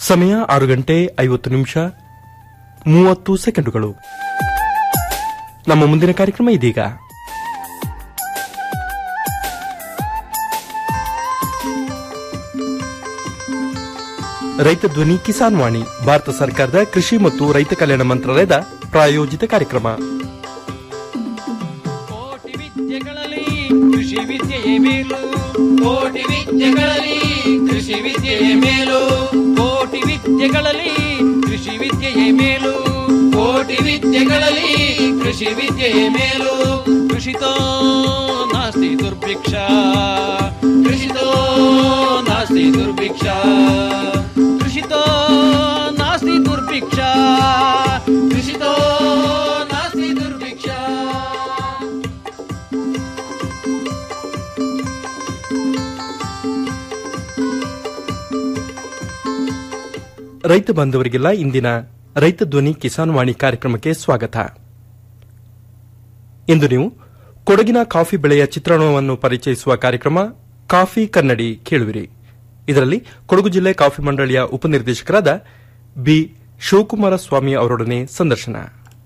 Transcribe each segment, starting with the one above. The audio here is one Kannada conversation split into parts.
ಸಮಯ ಆರು ಗಂಟೆ ಐವತ್ತು ನಿಮಿಷ ಮೂವತ್ತು ಸೆಕೆಂಡುಗಳು ನಮ್ಮ ಮುಂದಿನ ಕಾರ್ಯಕ್ರಮ ಇದೀಗ ರೈತ ಧ್ವನಿ ಕಿಸಾನ್ ವಾಣಿ ಭಾರತ ಸರ್ಕಾರದ ಕೃಷಿ ಮತ್ತು ರೈತ ಕಲ್ಯಾಣ ಮಂತ್ರಾಲಯದ ಪ್ರಾಯೋಜಿತ ಕಾರ್ಯಕ್ರಮ ಕೋಟಿ ವಿದ್ಯೆಗಳಲ್ಲಿ ಕೃಷಿ ವಿದ್ಯೆಯೇ ಮೇಲು ಕೋಟಿ ವಿದ್ಯೆಗಳಲ್ಲಿ ಕೃಷಿ ವಿದ್ಯೆಯೇ ಮೇಲು ಕೋಟಿ ವಿದ್ಯೆಗಳಲ್ಲಿ ಕೃಷಿ ವಿದ್ಯೆಯೇ ಮೇಲು ಕೋಟಿ ವಿದ್ಯೆಗಳಲ್ಲಿ ಕೃಷಿ ವಿದ್ಯೆಯೇ ಮೇಲು ಕೃಷಿತೋ ನಾಸ್ತಿ ದುರ್ಭಿಕ್ಷ ಕೃಷಿತೋ ನಾಸ್ತಿ ದುರ್ಭಿಕ್ಷ ಕೃಷಿತೋ ನಾಸ್ತಿ ದುರ್ಭಿಕ್ಷ ಕೃಷಿತೋ ನಾಸ್ತಿ ದುರ್ಭಿಕ್ಷ ರೈತ ಬಾಂಧವರಿಗೆಲ್ಲ ಇಂದಿನ ರೈತ ಧ್ವನಿ ಕಿಸಾನ್ ವಾಣಿ ಕಾರ್ಯಕ್ರಮಕ್ಕೆ ಸ್ವಾಗತ ಇಂದು ನೀವು ಕೊಡಗಿನ ಕಾಫಿ ಬೆಳೆಯ ಚಿತ್ರಣವನ್ನು ಪರಿಚಯಿಸುವ ಕಾರ್ಯಕ್ರಮ ಕಾಫಿ ಕನ್ನಡಿ ಕೇಳುವಿರಿ ಇದರಲ್ಲಿ ಕೊಡಗು ಜಿಲ್ಲೆ ಕಾಫಿ ಮಂಡಳಿಯ ಉಪನಿರ್ದೇಶಕರಾದ ಬಿ ಶಿವಕುಮಾರ ಸ್ವಾಮಿ ಅವರೊಡನೆ ಸಂದರ್ಶನ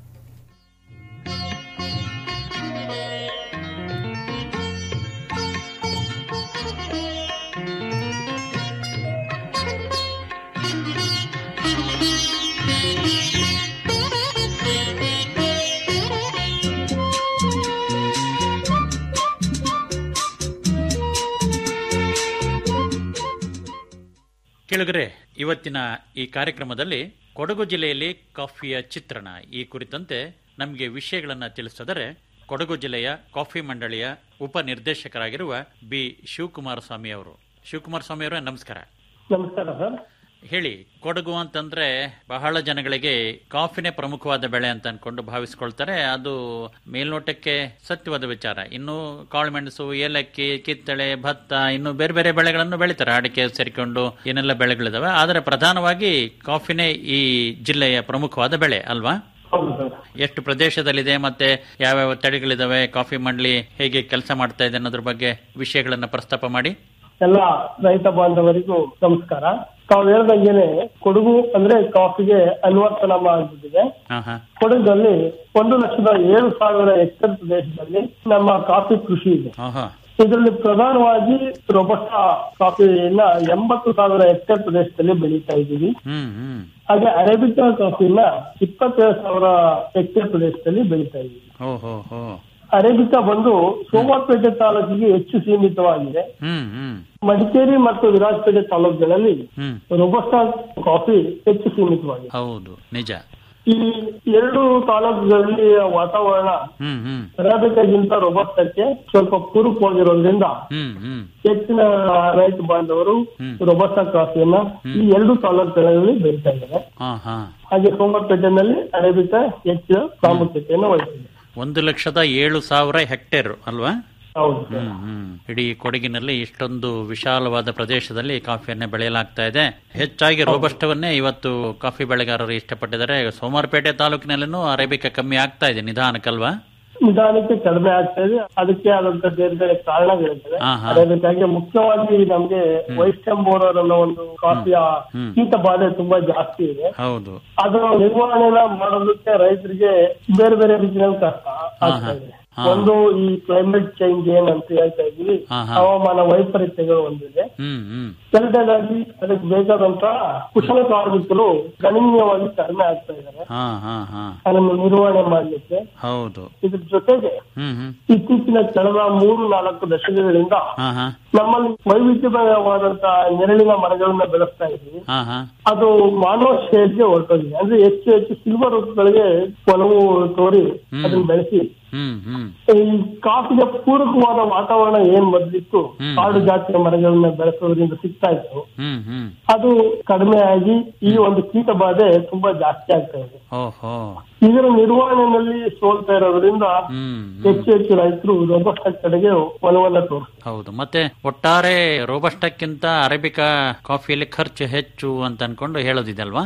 ಕೆಳಗರೆ ಇವತ್ತಿನ ಈ ಕಾರ್ಯಕ್ರಮದಲ್ಲಿ ಕೊಡಗು ಜಿಲ್ಲೆಯಲ್ಲಿ ಕಾಫಿಯ ಚಿತ್ರಣ ಈ ಕುರಿತಂತೆ ನಮಗೆ ವಿಷಯಗಳನ್ನು ತಿಳಿಸಿದರೆ ಕೊಡಗು ಜಿಲ್ಲೆಯ ಕಾಫಿ ಮಂಡಳಿಯ ಉಪನಿರ್ದೇಶಕರಾಗಿರುವ ಬಿ ಶಿವಕುಮಾರ ಸ್ವಾಮಿ ಅವರು ಶಿವಕುಮಾರ ಸ್ವಾಮಿ ಅವರೇ ನಮಸ್ಕಾರ ನಮಸ್ಕಾರ ಸರ್ ಹೇಳಿ ಕೊಡಗು ಅಂತಂದ್ರೆ ಬಹಳ ಜನಗಳಿಗೆ ಕಾಫಿನೇ ಪ್ರಮುಖವಾದ ಬೆಳೆ ಅಂತ ಅನ್ಕೊಂಡು ಭಾವಿಸ್ಕೊಳ್ತಾರೆ ಅದು ಮೇಲ್ನೋಟಕ್ಕೆ ಸತ್ಯವಾದ ವಿಚಾರ ಇನ್ನು ಕಾಳುಮೆಣಸು ಏಲಕ್ಕಿ ಕಿತ್ತಳೆ ಭತ್ತ ಇನ್ನು ಬೇರೆ ಬೇರೆ ಬೆಳೆಗಳನ್ನು ಬೆಳಿತಾರೆ ಅಡಿಕೆ ಸೇರಿಕೊಂಡು ಏನೆಲ್ಲ ಬೆಳೆಗಳಿದಾವೆ ಆದರೆ ಪ್ರಧಾನವಾಗಿ ಕಾಫಿನೇ ಈ ಜಿಲ್ಲೆಯ ಪ್ರಮುಖವಾದ ಬೆಳೆ ಅಲ್ವಾ ಹೌದು ಸರ್ ಎಷ್ಟು ಪ್ರದೇಶದಲ್ಲಿದೆ ಮತ್ತೆ ಯಾವ್ಯಾವ ತಳಿಗಳಿದಾವೆ ಕಾಫಿ ಮಂಡಳಿ ಹೇಗೆ ಕೆಲಸ ಮಾಡ್ತಾ ಇದೆ ಅನ್ನೋದ್ರ ಬಗ್ಗೆ ವಿಷಯಗಳನ್ನ ಪ್ರಸ್ತಾಪ ಮಾಡಿ ಎಲ್ಲ ರೈತ ಬಾಂಧವರಿಗೂ ನಮಸ್ಕಾರ ತಾವು ಹೇಳ್ದಂಗೆನೆ ಕೊಡಗು ಅಂದ್ರೆ ಕಾಫಿಗೆ ಅನುವರ್ತನಾಮ ಆಗ್ಬಿಟ್ಟಿದೆ ಹಾ ಹಾ ಕೊಡಗಲ್ಲಿ ಒಂದು ಲಕ್ಷದ ಏಳು ಸಾವಿರ ಹೆಕ್ಟೇರ್ ಪ್ರದೇಶದಲ್ಲಿ ನಮ್ಮ ಕಾಫಿ ಕೃಷಿ ಇದೆ ಹಾ ಹಾ ಇದರಲ್ಲಿ ಪ್ರಧಾನವಾಗಿ ರೊಬಸ್ಟ ಕಾಫಿಯನ್ನ ಎಂಬತ್ತು ಸಾವಿರ ಹೆಕ್ಟೇರ್ ಪ್ರದೇಶದಲ್ಲಿ ಬೆಳೀತಾ ಇದ್ದೀವಿ ಹ್ಮ್ ಹ್ಮ್ ಹಾಗೆ ಅರೇಬಿಕಾ ಕಾಫಿನ ಇಪ್ಪತ್ತೇಳು ಸಾವಿರ ಹೆಕ್ಟೇರ್ ಪ್ರದೇಶದಲ್ಲಿ ಬೆಳೀತಾ ಇದ್ದೀವಿ ಹೋ ಹೋ ಹೋ ಅರೇಬಿಕಾ ಬಂದು ಸೋಮವಾರಪೇಟೆ ತಾಲೂಕಿಗೆ ಹೆಚ್ಚು ಸೀಮಿತವಾಗಿದೆ ಹ್ಮ್ ಹ್ಮ್ ಮಡಿಕೇರಿ ಮತ್ತು ವಿರಾಜಪೇಟೆ ತಾಲೂಕುಗಳಲ್ಲಿ ಹ್ಮ್ ರೊಬಸ್ಟಾ ಕಾಫಿ ಹೆಚ್ಚು ಸೀಮಿತವಾಗಿದೆ ಹೌದು ನಿಜ ಈ ಎರಡು ತಾಲೂಕುಗಳಲ್ಲಿ ವಾತಾವರಣ ಹ್ಮ್ ಹ್ಮ್ ಅರೇಬಿಕಾಗಿಂತ ರೊಬಸ್ಟಕ್ಕೆ ಸ್ವಲ್ಪ ಪೂರಕವಾಗಿರೋದ್ರಿಂದ ಹ್ಮ್ ಹ್ಮ್ ಹೆಚ್ಚಿನ ರೈತ ಬಾಂಧವರು ಹ್ಮ್. ರೊಬಸ್ಟಾ ಕಾಫಿಯನ್ನ ಈ ಎರಡು ತಾಲೂಕುಗಳಲ್ಲಿ ಬೆಳೀತಾ ಇದ್ದಾರೆ ಹಾ ಹಾ ಹಾಗೆ ಸೋಮವಾರಪೇಟೆನಲ್ಲಿ ಅರೇಬಿಕಾ ಹೆಚ್ಚಿನ ಪ್ರಾಮುಖ್ಯತೆಯನ್ನು ವಹಿಸಿದೆ ಒಂದು ಲಕ್ಷದ ಏಳು ಸಾವಿರ ಹೆಕ್ಟೇರ್ ಅಲ್ವಾ ಹೌದು ಸರ್. ಹ್ಮ್ ಹ್ಮ್ ಇಡೀ ಕೊಡಗಿನಲ್ಲಿ ಇಷ್ಟೊಂದು ವಿಶಾಲವಾದ ಪ್ರದೇಶದಲ್ಲಿ ಕಾಫಿಯನ್ನೇ ಬೆಳೆಯಲಾಗ್ತಾ ಇದೆ ಹೆಚ್ಚಾಗಿ ರೋಬಸ್ಟವನ್ನೇ ಇವತ್ತು ಕಾಫಿ ಬೆಳೆಗಾರರು ಇಷ್ಟಪಟ್ಟಿದ್ದಾರೆ ಸೋಮವಾರಪೇಟೆ ತಾಲೂಕಿನಲ್ಲೂ ಅರೇಬಿಕಾ ಕಮ್ಮಿ ಆಗ್ತಾ ಇದೆ ನಿಧಾನಕ್ಕಲ್ವಾ ನಿಧಾನಕ್ಕೆ ಕಡಿಮೆ ಆಗ್ತಾ ಇದೆ ಅದಕ್ಕೆ ಆದಂತ ಬೇರೆ ಬೇರೆ ಕಾರಣಗಳಿರ್ತವೆ ಹಾ, ಹಾ. ಅದಕ್ಕಾಗಿ ಮುಖ್ಯವಾಗಿ ನಮ್ಗೆ ವೈಸ್ಟೆಂಬೋರರ್ ಅನ್ನೋ ಒಂದು ಕಾಫಿಯ ಹ್ಮ್. ಕೀಟ ಬಾಧೆ ತುಂಬಾ ಜಾಸ್ತಿ ಇದೆ ಹೌದು ಅದರ ನಿರ್ವಹಣೆನ ಮಾಡೋದಕ್ಕೆ ರೈತರಿಗೆ ಬೇರೆ ಬೇರೆ ರೀತಿಯಲ್ಲಿ ಕಷ್ಟ ಆಗ್ತಾ ಇದೆ ಹಾ. ಒಂದು ಈ ಕ್ಲೈಮೇಟ್ ಚೇಂಜ್ ಏನಂತ ಹೇಳ್ತಾ ಇದೀವಿ ಹಾ, ಹಾ. ಹವಾಮಾನ ವೈಪರೀತ್ಯಗಳು ಒಂದಿದೆ ಹ್ಮ್ ಹ್ಮ್ ಎರಡನೇದಾಗಿ ಅದಕ್ಕೆ ಬೇಕಾದಂತ ಕುಶಲ ಕಾರ್ಮಿಕರು ಗಣನೀಯವಾಗಿ ಕಡಿಮೆ ಆಗ್ತಾ ಇದ್ದಾರೆ ಹಾ ಹಾ ಹಾ ಅದನ್ನು ನಿರ್ವಹಣೆ ಮಾಡ್ಲಿಕ್ಕೆ ಹೌದು ಇದ್ರ ಜೊತೆಗೆ ಹ್ಮ್ ಹ್ಮ್ ಇತ್ತೀಚಿನ ಕಳೆದ ಮೂರು ನಾಲ್ಕು ದಶಕಗಳಿಂದ ಹಾ ಹಾ ನಮ್ಮಲ್ಲಿ ವೈವಿಧ್ಯಮಯವಾದಂತ ನೆರಳಿನ ಮರಗಳನ್ನ ಬೆಳೆಸ್ತಾ ಇದ್ದೀವಿ ಹಾ ಹಾ ಅದು ಮಾನವ ಶ್ರೇಯಸ್ಗೆ ಹೊರಟೋಗಿದೆ ಅಂದ್ರೆ ಹೆಚ್ಚು ಹೆಚ್ಚು ಸಿಲ್ವರ್ ಗಳಿಗೆ ಒಲವು ತೋರಿ ಹ್ಮ್. ಅದನ್ನ ಬೆಳೆಸಿ ಹ್ಮ್ ಹ್ಮ್ ಈ ಕಾಫಿಗೆ ಪೂರಕವಾದ ವಾತಾವರಣ ಏನ್ ಮೊದಲಿತ್ತು ಹ್ಮ್. ಕಾಡು ಜಾತಿಯ ಮರಗಳನ್ನ ಬೆಳೆಸೋದ್ರಿಂದ ಸಿಗ್ತಾ ಇತ್ತು ಹ್ಮ್ ಹ್ಮ್ ಅದು ಕಡಿಮೆ ಆಗಿ ಈ ಒಂದು ಕೀಟ ಬಾಧೆ ತುಂಬಾ ಜಾಸ್ತಿ ಆಗ್ತಾ ಇದೆ ಓಹೋ ಇದರ ನಿರ್ವಹಣೆಯಲ್ಲಿ ಸೋಲ್ತಾ ಇರೋದ್ರಿಂದ ಹ್ಮ್ ಹ್ಮ್. ಹೆಚ್ಚು ಹೆಚ್ಚು ರೈತರು ರೋಬಸ್ಟ ಕಡೆಗೆ ಒಲವನ್ನ ತೋರಿಸ್ತಾರೆ ಹೌದು ಮತ್ತೆ ಒಟ್ಟಾರೆ ರೋಬಸ್ಟಕ್ಕಿಂತ ಅರೇಬಿಕಾ ಕಾಫಿಯಲ್ಲಿ ಖರ್ಚು ಹೆಚ್ಚು ಅಂತ ಅನ್ಕೊಂಡು ಹೇಳೋದಿದಲ್ವಾ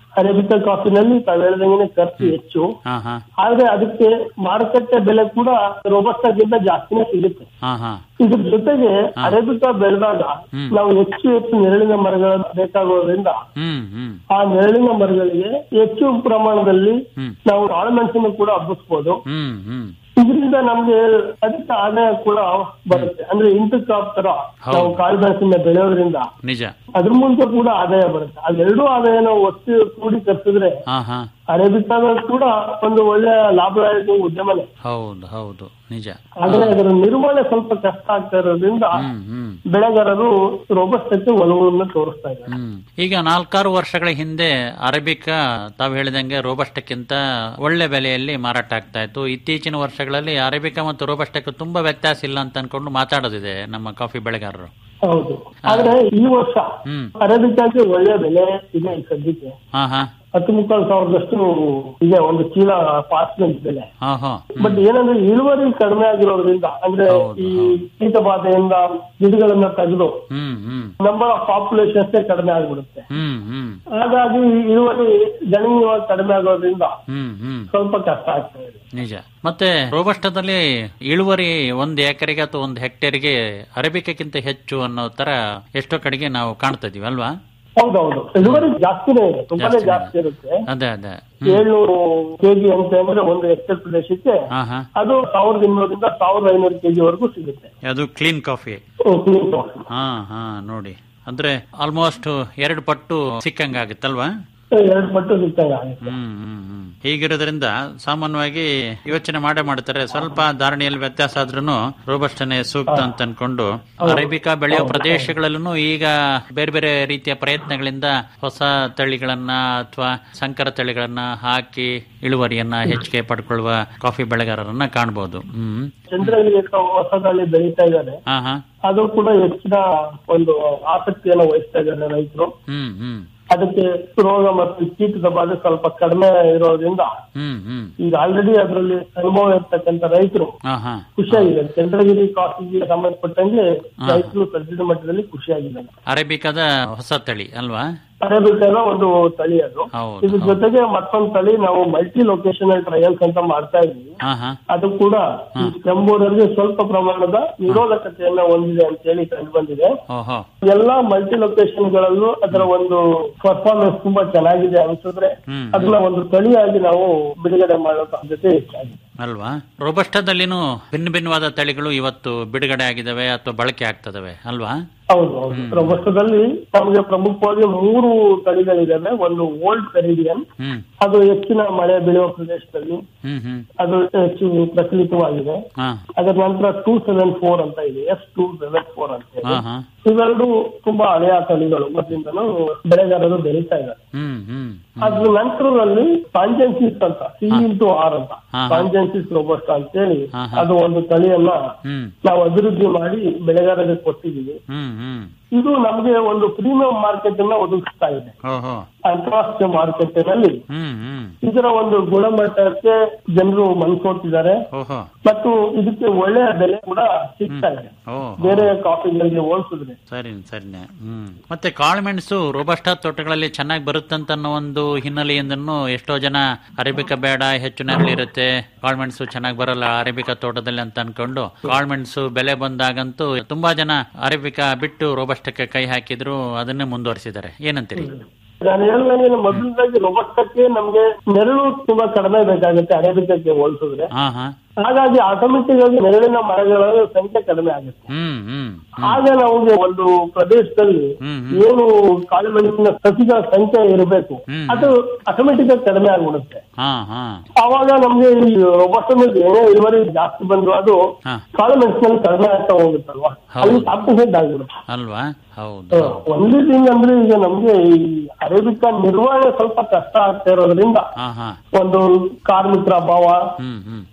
ಅರೇಬಿಕಾ ಕಾಫಿನಲ್ಲಿ ತಾವ್ ಹೇಳ್ದಂಗೆ ಖರ್ಚು ಹೆಚ್ಚು ಹಾ ಹಾ ಆದ್ರೆ ಅದಕ್ಕೆ ಮಾರುಕಟ್ಟೆ ಬೆಲೆ ಕೂಡ ರೋಬಸ್ಟಾಗಿಂತ ಜಾಸ್ತಿನೇ ಸಿಗುತ್ತೆ ಹಾ ಹಾ ಇದ್ರ ಜೊತೆಗೆ ಅರೇಬಿಕಾ ಬೆಳೆದಾಗ ನಾವು ಹೆಚ್ಚು ಹೆಚ್ಚು ನೆರಳಿನ ಮರಗಳು ಬೇಕಾಗೋದ್ರಿಂದ ಹ್ಮ್ ಹ್ಮ್ ಆ ನೆರಳಿನ ಮರಗಳಿಗೆ ಹೆಚ್ಚು ಪ್ರಮಾಣದಲ್ಲಿ ಹ್ಮ್. ನಾವು ಕಾಳುಮೆಣಸನ್ನು ಕೂಡ ಹಬ್ಬಿಸ್ಬೋದು ಹ್ಮ್ ಹ್ಮ್ ಇದರಿಂದ ನಮ್ಗೆ ಅಧಿಕ ಆದಾಯ ಕೂಡ ಬರುತ್ತೆ ಅಂದ್ರೆ ಇಂಟರ್ ಕ್ರಾಪ್ ತರ ಹೌದು. ನಾವು ಕಾಳುಮೆಣಸನ್ನ ಬೆಳೆಯೋದ್ರಿಂದ ನಿಜ ಅದ್ರ ಮೂಲಕ ಕೂಡ ಆದಾಯ ಬರುತ್ತೆ ಅದೆರಡೂ ಆದಾಯ ನಾವು ಒತ್ತಿ ಕ್ರೋಢೀಕರಿಸಿದ್ರೆ ಹಾ ಹಾ ಅರೇಬಿಕಾದ ಕೂಡ ಒಂದು ಒಳ್ಳೆಯ ಲಾಭದಾಯಕ ಉದ್ಯಮನೇ ಹೌದು ಹೌದು ನಿಜ ಆದ್ರೆ ಅದರ ನಿರ್ವಹಣೆ ಸ್ವಲ್ಪ ಕಷ್ಟ ಆಗ್ತಾ ಇರೋದ್ರಿಂದ ಹ್ಮ್ ಹ್ಮ್ ಬೆಳೆಗಾರರು ರೋಬಸ್ಟಕ್ಕೆ ಒಲವನ್ನು ತೋರಿಸ್ತಾ ಇದ್ದಾರೆ ಹ್ಮ್ ಈಗ ನಾಲ್ಕಾರು ವರ್ಷಗಳ ಹಿಂದೆ ಅರೇಬಿಕಾ ತಾವು ಹೇಳಿದಂಗೆ ರೋಬಸ್ಟಕ್ಕಿಂತ ಒಳ್ಳೆ ಬೆಲೆಯಲ್ಲಿ ಮಾರಾಟ ಆಗ್ತಾ ಇತ್ತು ಇತ್ತೀಚಿನ ವರ್ಷಗಳಲ್ಲಿ ಅರೇಬಿಕಾ ಮತ್ತು ರೋಬಸ್ಟಕ್ಕೆ ತುಂಬಾ ವ್ಯತ್ಯಾಸ ಇಲ್ಲ ಅಂತ ಅನ್ಕೊಂಡು ಮಾತಾಡೋದಿದೆ ನಮ್ಮ ಕಾಫಿ ಬೆಳೆಗಾರರು ಹೌದು ಆದ್ರೆ ಈ ವರ್ಷ ಹ್ಮ್ ಅರೇಬಿಕಾಗೆ ಒಳ್ಳೆಯ ಬೆಲೆ ಇದೆ ಈ ಸದ್ಯಕ್ಕೆ ಹಾ ಹಾ ಹತ್ತು ಮುಕ್ಕಾಲು ಸಾವಿರದಷ್ಟು ಇದೆ ಒಂದು ಚೀಲ ಪಾರ್ಸ್ಮೆಂಟ್ ಬೆಲೆ ಹಾ ಹಾ ಬಟ್ ಏನಂದ್ರೆ ಇಳುವರಿ ಕಡಿಮೆ ಆಗಿರೋದ್ರಿಂದ ಅಂದ್ರೆ ಹೌದು, ಈ ಕೀಟಬಾಧೆಯಿಂದ ಗಿಡಗಳನ್ನ ತೆಗೆದು hmm hmm number of populations ಕಡಿಮೆ ಆಗ್ಬಿಡುತ್ತೆ ಹ್ಮ್ ಹ್ಮ್ ಹಾಗಾಗಿ ಇಳುವರಿ ಗಣನೀಯವಾಗಿ ಕಡಿಮೆ ಆಗೋದ್ರಿಂದ ಹ್ಮ್ ಹ್ಮ್ ಸ್ವಲ್ಪ ಕಷ್ಟ ಆಗ್ತಾ ಇದೆ ನಿಜ ಮತ್ತೆ ರೋಬಸ್ಟದಲ್ಲಿ ಇಳುವರಿ ಒಂದು ಎಕರೆಗೆ ಅಥವಾ ಒಂದು ಹೆಕ್ಟೇರ್ಗೆ ಅರೇಬಿಕಕ್ಕಿಂತ ಹೆಚ್ಚು ಅನ್ನೋ ತರ ಎಷ್ಟೋ ಕಡೆಗೆ ನಾವು ಕಾಣ್ತಾ ಇದೀವಿ ಅಲ್ವಾ ಹೌದೌದು ಇಳುವರಿ ಜಾಸ್ತಿನೇ ಇದೆ ತುಂಬಾನೇ ಜಾಸ್ತಿನೇ ಜಾಸ್ತಿ ಇರುತ್ತೆ ಅದೇ ಅದೇ ಏಳ್ನೂರು ಕೆಜಿ ಅಂತ ಅಂದ್ರೆ ಒಂದು ಹೆಕ್ಟೇರ್ ಪ್ರದೇಶಕ್ಕೆ ಹಾ ಹಾ ಅದು ಸಾವಿರದ ಇನ್ನೂರಿಂದ ಸಾವಿರದ ಐನೂರು ಕೆಜಿ ವರೆಗೂ ಸಿಗುತ್ತೆ ಅದು clean coffee hmm, clean coffee. ಹಾ ಹಾ ನೋಡಿ ಅಂದ್ರೆ ಆಲ್ಮೋಸ್ಟ್ ಎರಡು ಪಟ್ಟು ಸಿಕ್ಕಂಗಾಗುತ್ತಲ್ವಾ ಎರಡು ಪಟ್ಟು ಸಿಗ್ತಂಗ ಆಗುತ್ತೆ ಹ್ಮ್ ಹ್ಮ್ ಹ್ಮ್ ಹೀಗಿರೋದ್ರಿಂದ ಸಾಮಾನ್ಯವಾಗಿ ಯೋಚನೆ ಮಾಡೇ ಮಾಡ್ತಾರೆ ಸ್ವಲ್ಪ ಧಾರಣೆಯಲ್ಲಿ ವ್ಯತ್ಯಾಸ ಆದ್ರೂ ರೋಬಸ್ಟನೆ ಸೂಕ್ತ ಅಂತ ಅನ್ಕೊಂಡು ಅರೇಬಿಕಾ ಬೆಳೆಯೋ ಪ್ರದೇಶಗಳಲ್ಲೂ ಈಗ ಬೇರೆ ಬೇರೆ ರೀತಿಯ ಪ್ರಯತ್ನಗಳಿಂದ ಹೊಸ ತಳಿಗಳನ್ನ ಅಥವಾ ಸಂಕರ ತಳಿಗಳನ್ನ ಹಾಕಿ ಇಳುವರಿಯನ್ನ ಹೆಚ್ಚಿಗೆ ಪಡ್ಕೊಳ್ಳುವ ಕಾಫಿ ಬೆಳೆಗಾರರನ್ನ ಕಾಣಬಹುದು ಹ್ಮ್ ಚಂದ್ರಗಿರಿ ಹೊಸದಲ್ಲಿ ಬೆಳೀತಾ ಇದ್ದಾರೆ ಹಾ ಹಾ ಅದು ಕೂಡ ಹೆಚ್ಚಿನ ಒಂದು ಆಸಕ್ತಿಯನ್ನು ವಹಿಸ್ತಾ ಇದ್ದಾರೆ ರೈತರು ಹ್ಮ್ ಹ್ಮ್ ಅದಕ್ಕೆ ರೋಗ ಮತ್ತು ಕೀಟದ ಬಾಧೆ ಸ್ವಲ್ಪ ಕಡಿಮೆ ಇರೋದ್ರಿಂದ ಹ್ಮ್ ಹ್ಮ್ ಈಗ ಆಲ್ರೆಡಿ ಅದರಲ್ಲಿ ಅನುಭವ ಇರ್ತಕ್ಕಂಥ ರೈತರು ಹಾ ಹಾ ಖುಷಿಯಾಗಿದೆ ಚಂದ್ರಗಿರಿ ಕಾಫಿಗೆ ಸಂಬಂಧಪಟ್ಟಂಗೆ ರೈತರು ಸದ್ಯದ ಮಟ್ಟದಲ್ಲಿ ಖುಷಿಯಾಗಿದ್ದಾರೆ ಅರೇಬಿಕಾದ ಹೊಸ ತಳಿ ಅಲ್ವಾ ಅರೇಬಿಕದ ಒಂದು ತಳಿ ಅದು ಹೌದು ಇದ್ರ ಜೊತೆಗೆ ಮತ್ತೊಂದು ತಳಿ ನಾವು ಮಲ್ಟಿ ಲೊಕೇಶನಲ್ ಟ್ರಯಲ್ಸ್ ಅಂತ ಮಾಡ್ತಾ ಇದ್ವಿ ಹಾ ಹಾ ಅದು ಕೂಡ ಈ ಕೆಂಬೋದರಿಗೆ ಸ್ವಲ್ಪ ಪ್ರಮಾಣದ ನಿರೋಧಕತೆಯನ್ನ ಹೊಂದಿದೆ ಅಂತ ಹೇಳಿ ಕಂಡು ಬಂದಿದೆ ಓಹೋ ಎಲ್ಲಾ ಮಲ್ಟಿ ಲೊಕೇಶನ್ ಗಳಲ್ಲೂ ಅದರ ಒಂದು ಪರ್ಫಾರ್ಮೆನ್ಸ್ ತುಂಬಾ ಚೆನ್ನಾಗಿದೆ ಅನ್ಸಿದ್ರೆ ಹ್ಮ್. ಅದನ್ನ ಒಂದು ತಳಿಯಾಗಿ ನಾವು ಬಿಡುಗಡೆ ಮಾಡೋ ಸಾಧ್ಯತೆ ಹೆಚ್ಚಾಗಿದೆ ಅಲ್ವಾ ರೋಬಸ್ಟದಲ್ಲಿನೂ ಭಿನ್ನ ಭಿನ್ನವಾದ ತಳಿಗಳು ಇವತ್ತು ಬಿಡುಗಡೆ ಆಗಿದಾವೆ ಅಥವಾ ಬಳಕೆ ಆಗ್ತದವೆ ಅಲ್ವಾ ಹೌದು ಹೌದು ಪ್ರಭುತ್ವದಲ್ಲಿ ನಮಗೆ ಪ್ರಮುಖವಾಗಿ ಮೂರು ತಳಿಗಳಿದಾವೆ ಒಂದು ಓಲ್ಡ್ ಪೆರಿಡಿಯನ್ ಹ್ಮ್ ಅದು ಹೆಚ್ಚಿನ ಮಳೆ ಬೀಳುವ ಪ್ರದೇಶದಲ್ಲಿ ಹ್ಮ್ ಹ್ಮ್ ಅದು ಹೆಚ್ಚು ಪ್ರಚಲಿತವಾಗಿದೆ ಹಾ ಅದರ ನಂತರ ಟೂ ಸೆವೆನ್ ಫೋರ್ ಅಂತ ಇದೆ ಎಸ್ ಟೂ ಸೆವೆನ್ ಫೋರ್ ಅಂತ ಹಾ ಹೇಳಿ ಹಾ ಇವೆರಡು ತುಂಬಾ ಹಳೆಯ ತಳಿಗಳು ಮೊದಲಿಂದನೂ ಬೆಳೆಗಾರರು ಬೆಳೀತಾ ಇದ್ದಾರೆ ಹ್ಮ್ ಹ್ಮ್ ಅದ್ರ ನಂತರದಲ್ಲಿ ಕಾಂಜೆನ್ಸಿಸ್ ಅಂತ ಸಿ ಇಂಟು ಆರ್ ಅಂತ ಹಾ, ಹಾ. ಕಾಂಜೆನ್ಸಿಸ್ ರೋಬೋಸ್ಟ್ ಅಂತೇಳಿ ಹಾ, ಹಾ. ಅದು ಒಂದು ತಳಿಯನ್ನ ಹ್ಮ್ ನಾವು ಅಭಿವೃದ್ಧಿ ಮಾಡಿ ಬೆಳೆಗಾರರಿಗೆ ಕೊಟ್ಟಿದ್ದೀವಿ ಹ್ಮ್ ಹ್ಮ್ ಇದು ನಮಗೆ ಒಂದು ಪ್ರೀಮಿಯಂ ಮಾರ್ಕೆಟ್ ಅನ್ನ ಒದಗಿಸ್ತಾ ಇದೆ ಓಹೋ ಅಂತಾರಾಷ್ಟ್ರೀಯ ಮಾರುಕಟ್ಟೆನಲ್ಲಿ ಹ್ಮ್ ಹ್ಮ್ ಇದರ ಒಂದು ಗುಣಮಟ್ಟಕ್ಕೆ ಜನರು ಮನ್ಸೋತಿದ್ದಾರೆ ಓಹೋ ಮತ್ತು ಇದಕ್ಕೆ ಒಳ್ಳೆಯ ಬೆಲೆ ಕೂಡ ಸಿಗ್ತಾ ಇದೆ ಓ ಬೇರೆ ಕಾಫಿಗಳಿಗೆ ಹೋಲಿಸಿದ್ರೆ ಸರಿ ಸರಿನೆ ಹ್ಮ್ ಮತ್ತೆ ಕಾಳುಮೆಣಸು ರೋಬಸ್ಟಾ ತೋಟಗಳಲ್ಲಿ ಚೆನ್ನಾಗಿ ಬರುತ್ತಂತ ಅನ್ನೋ ಒಂದು ಹಿನ್ನೆಲೆಯಿಂದನೂ ಎಷ್ಟೋ ಜನ ಅರೇಬಿಕಾ ಬೇಡ ಹೆಚ್ಚು ನೆರಳಿರುತ್ತೆ ಕಾಳುಮೆಣಸು ಚೆನ್ನಾಗಿ ಬರಲ್ಲ ಅರೇಬಿಕಾ ತೋಟದಲ್ಲಿ ಅಂತ ಅನ್ಕೊಂಡು ಕಾಳುಮೆಣಸು ಬೆಲೆ ಬಂದಾಗಂತೂ ತುಂಬಾ ಜನ ಅರೇಬಿಕಾ ಬಿಟ್ಟು ರೋಬಸ್ಟಕ್ಕೆ ಕೈ ಹಾಕಿದ್ರು ಅದನ್ನೇ ಮುಂದುವರಿಸಿದ್ದಾರೆ ಏನಂತೀರಿ ನಾನು ಹೇಳಿದಂಗೆ ಮೊದಲದಾಗಿ ರೊಬಸ್ಟಕ್ಕೆ ನಮ್ಗೆ ನೆರಳು ತುಂಬಾ ಕಡಿಮೆ ಬೇಕಾಗುತ್ತೆ ಅರೇಬಿಕಕ್ಕೆ ಹೋಲಿಸಿದ್ರೆ ಹಾ ಹಾ ಹಾಗಾಗಿ ಆಟೋಮೆಟಿಕ್ ಆಗಿ ನೆರಳಿನ ಮರಗಳ ಸಂಖ್ಯೆ ಕಡಿಮೆ ಆಗುತ್ತೆ ಹ್ಮ್ ಹ್ಮ್ ಆಗ ನಮಗೆ ಒಂದು ಪ್ರದೇಶದಲ್ಲಿ ಹ್ಮ್, ಏನು ಕಾಳುಮೆಣಸಿನ ಸಸಿಗಳ ಸಂಖ್ಯೆ ಇರಬೇಕು ಹ್ಮ್. ಅದು ಆಟೋಮೆಟಿಕ್ ಆಗಿ ಕಡಿಮೆ ಆಗ್ಬಿಡುತ್ತೆ ಹಾ ಹಾ ಆವಾಗ ನಮ್ಗೆ ಈ ರೊಬಸ್ಟ ಮೇಲೆ ಏನೇ ಇಳುವರಿ ಜಾಸ್ತಿ ಬಂದ್ರು ಅದು ಹಾ ಕಾಳುಮೆಣಸಿನಲ್ಲಿ ಕಡಿಮೆ ಆಗ್ತಾ ಹೋಗುತ್ತಲ್ವಾ ಹೌದು. ಅಲ್ಲಿ ಕಾಂಪಿಟೇಟ್ ಆಗಿರುತ್ತೆ ಅಲ್ವಾ ಹೌದು ಒಂದೇ ಥಿಂಗ್ ಅಂದ್ರೆ ಈಗ ನಮ್ಗೆ ಈ ಅರೇಬಿಕಾ ನಿರ್ವಹಣೆ ಸ್ವಲ್ಪ ಕಷ್ಟ ಆಗ್ತಾ ಇರೋದ್ರಿಂದ ಹಾ ಹಾ ಒಂದು ಕಾರ್ಮಿಕರ ಅಭಾವ ಹ್ಮ್ ಹ್ಮ್ ಇನ್ನೊಂದು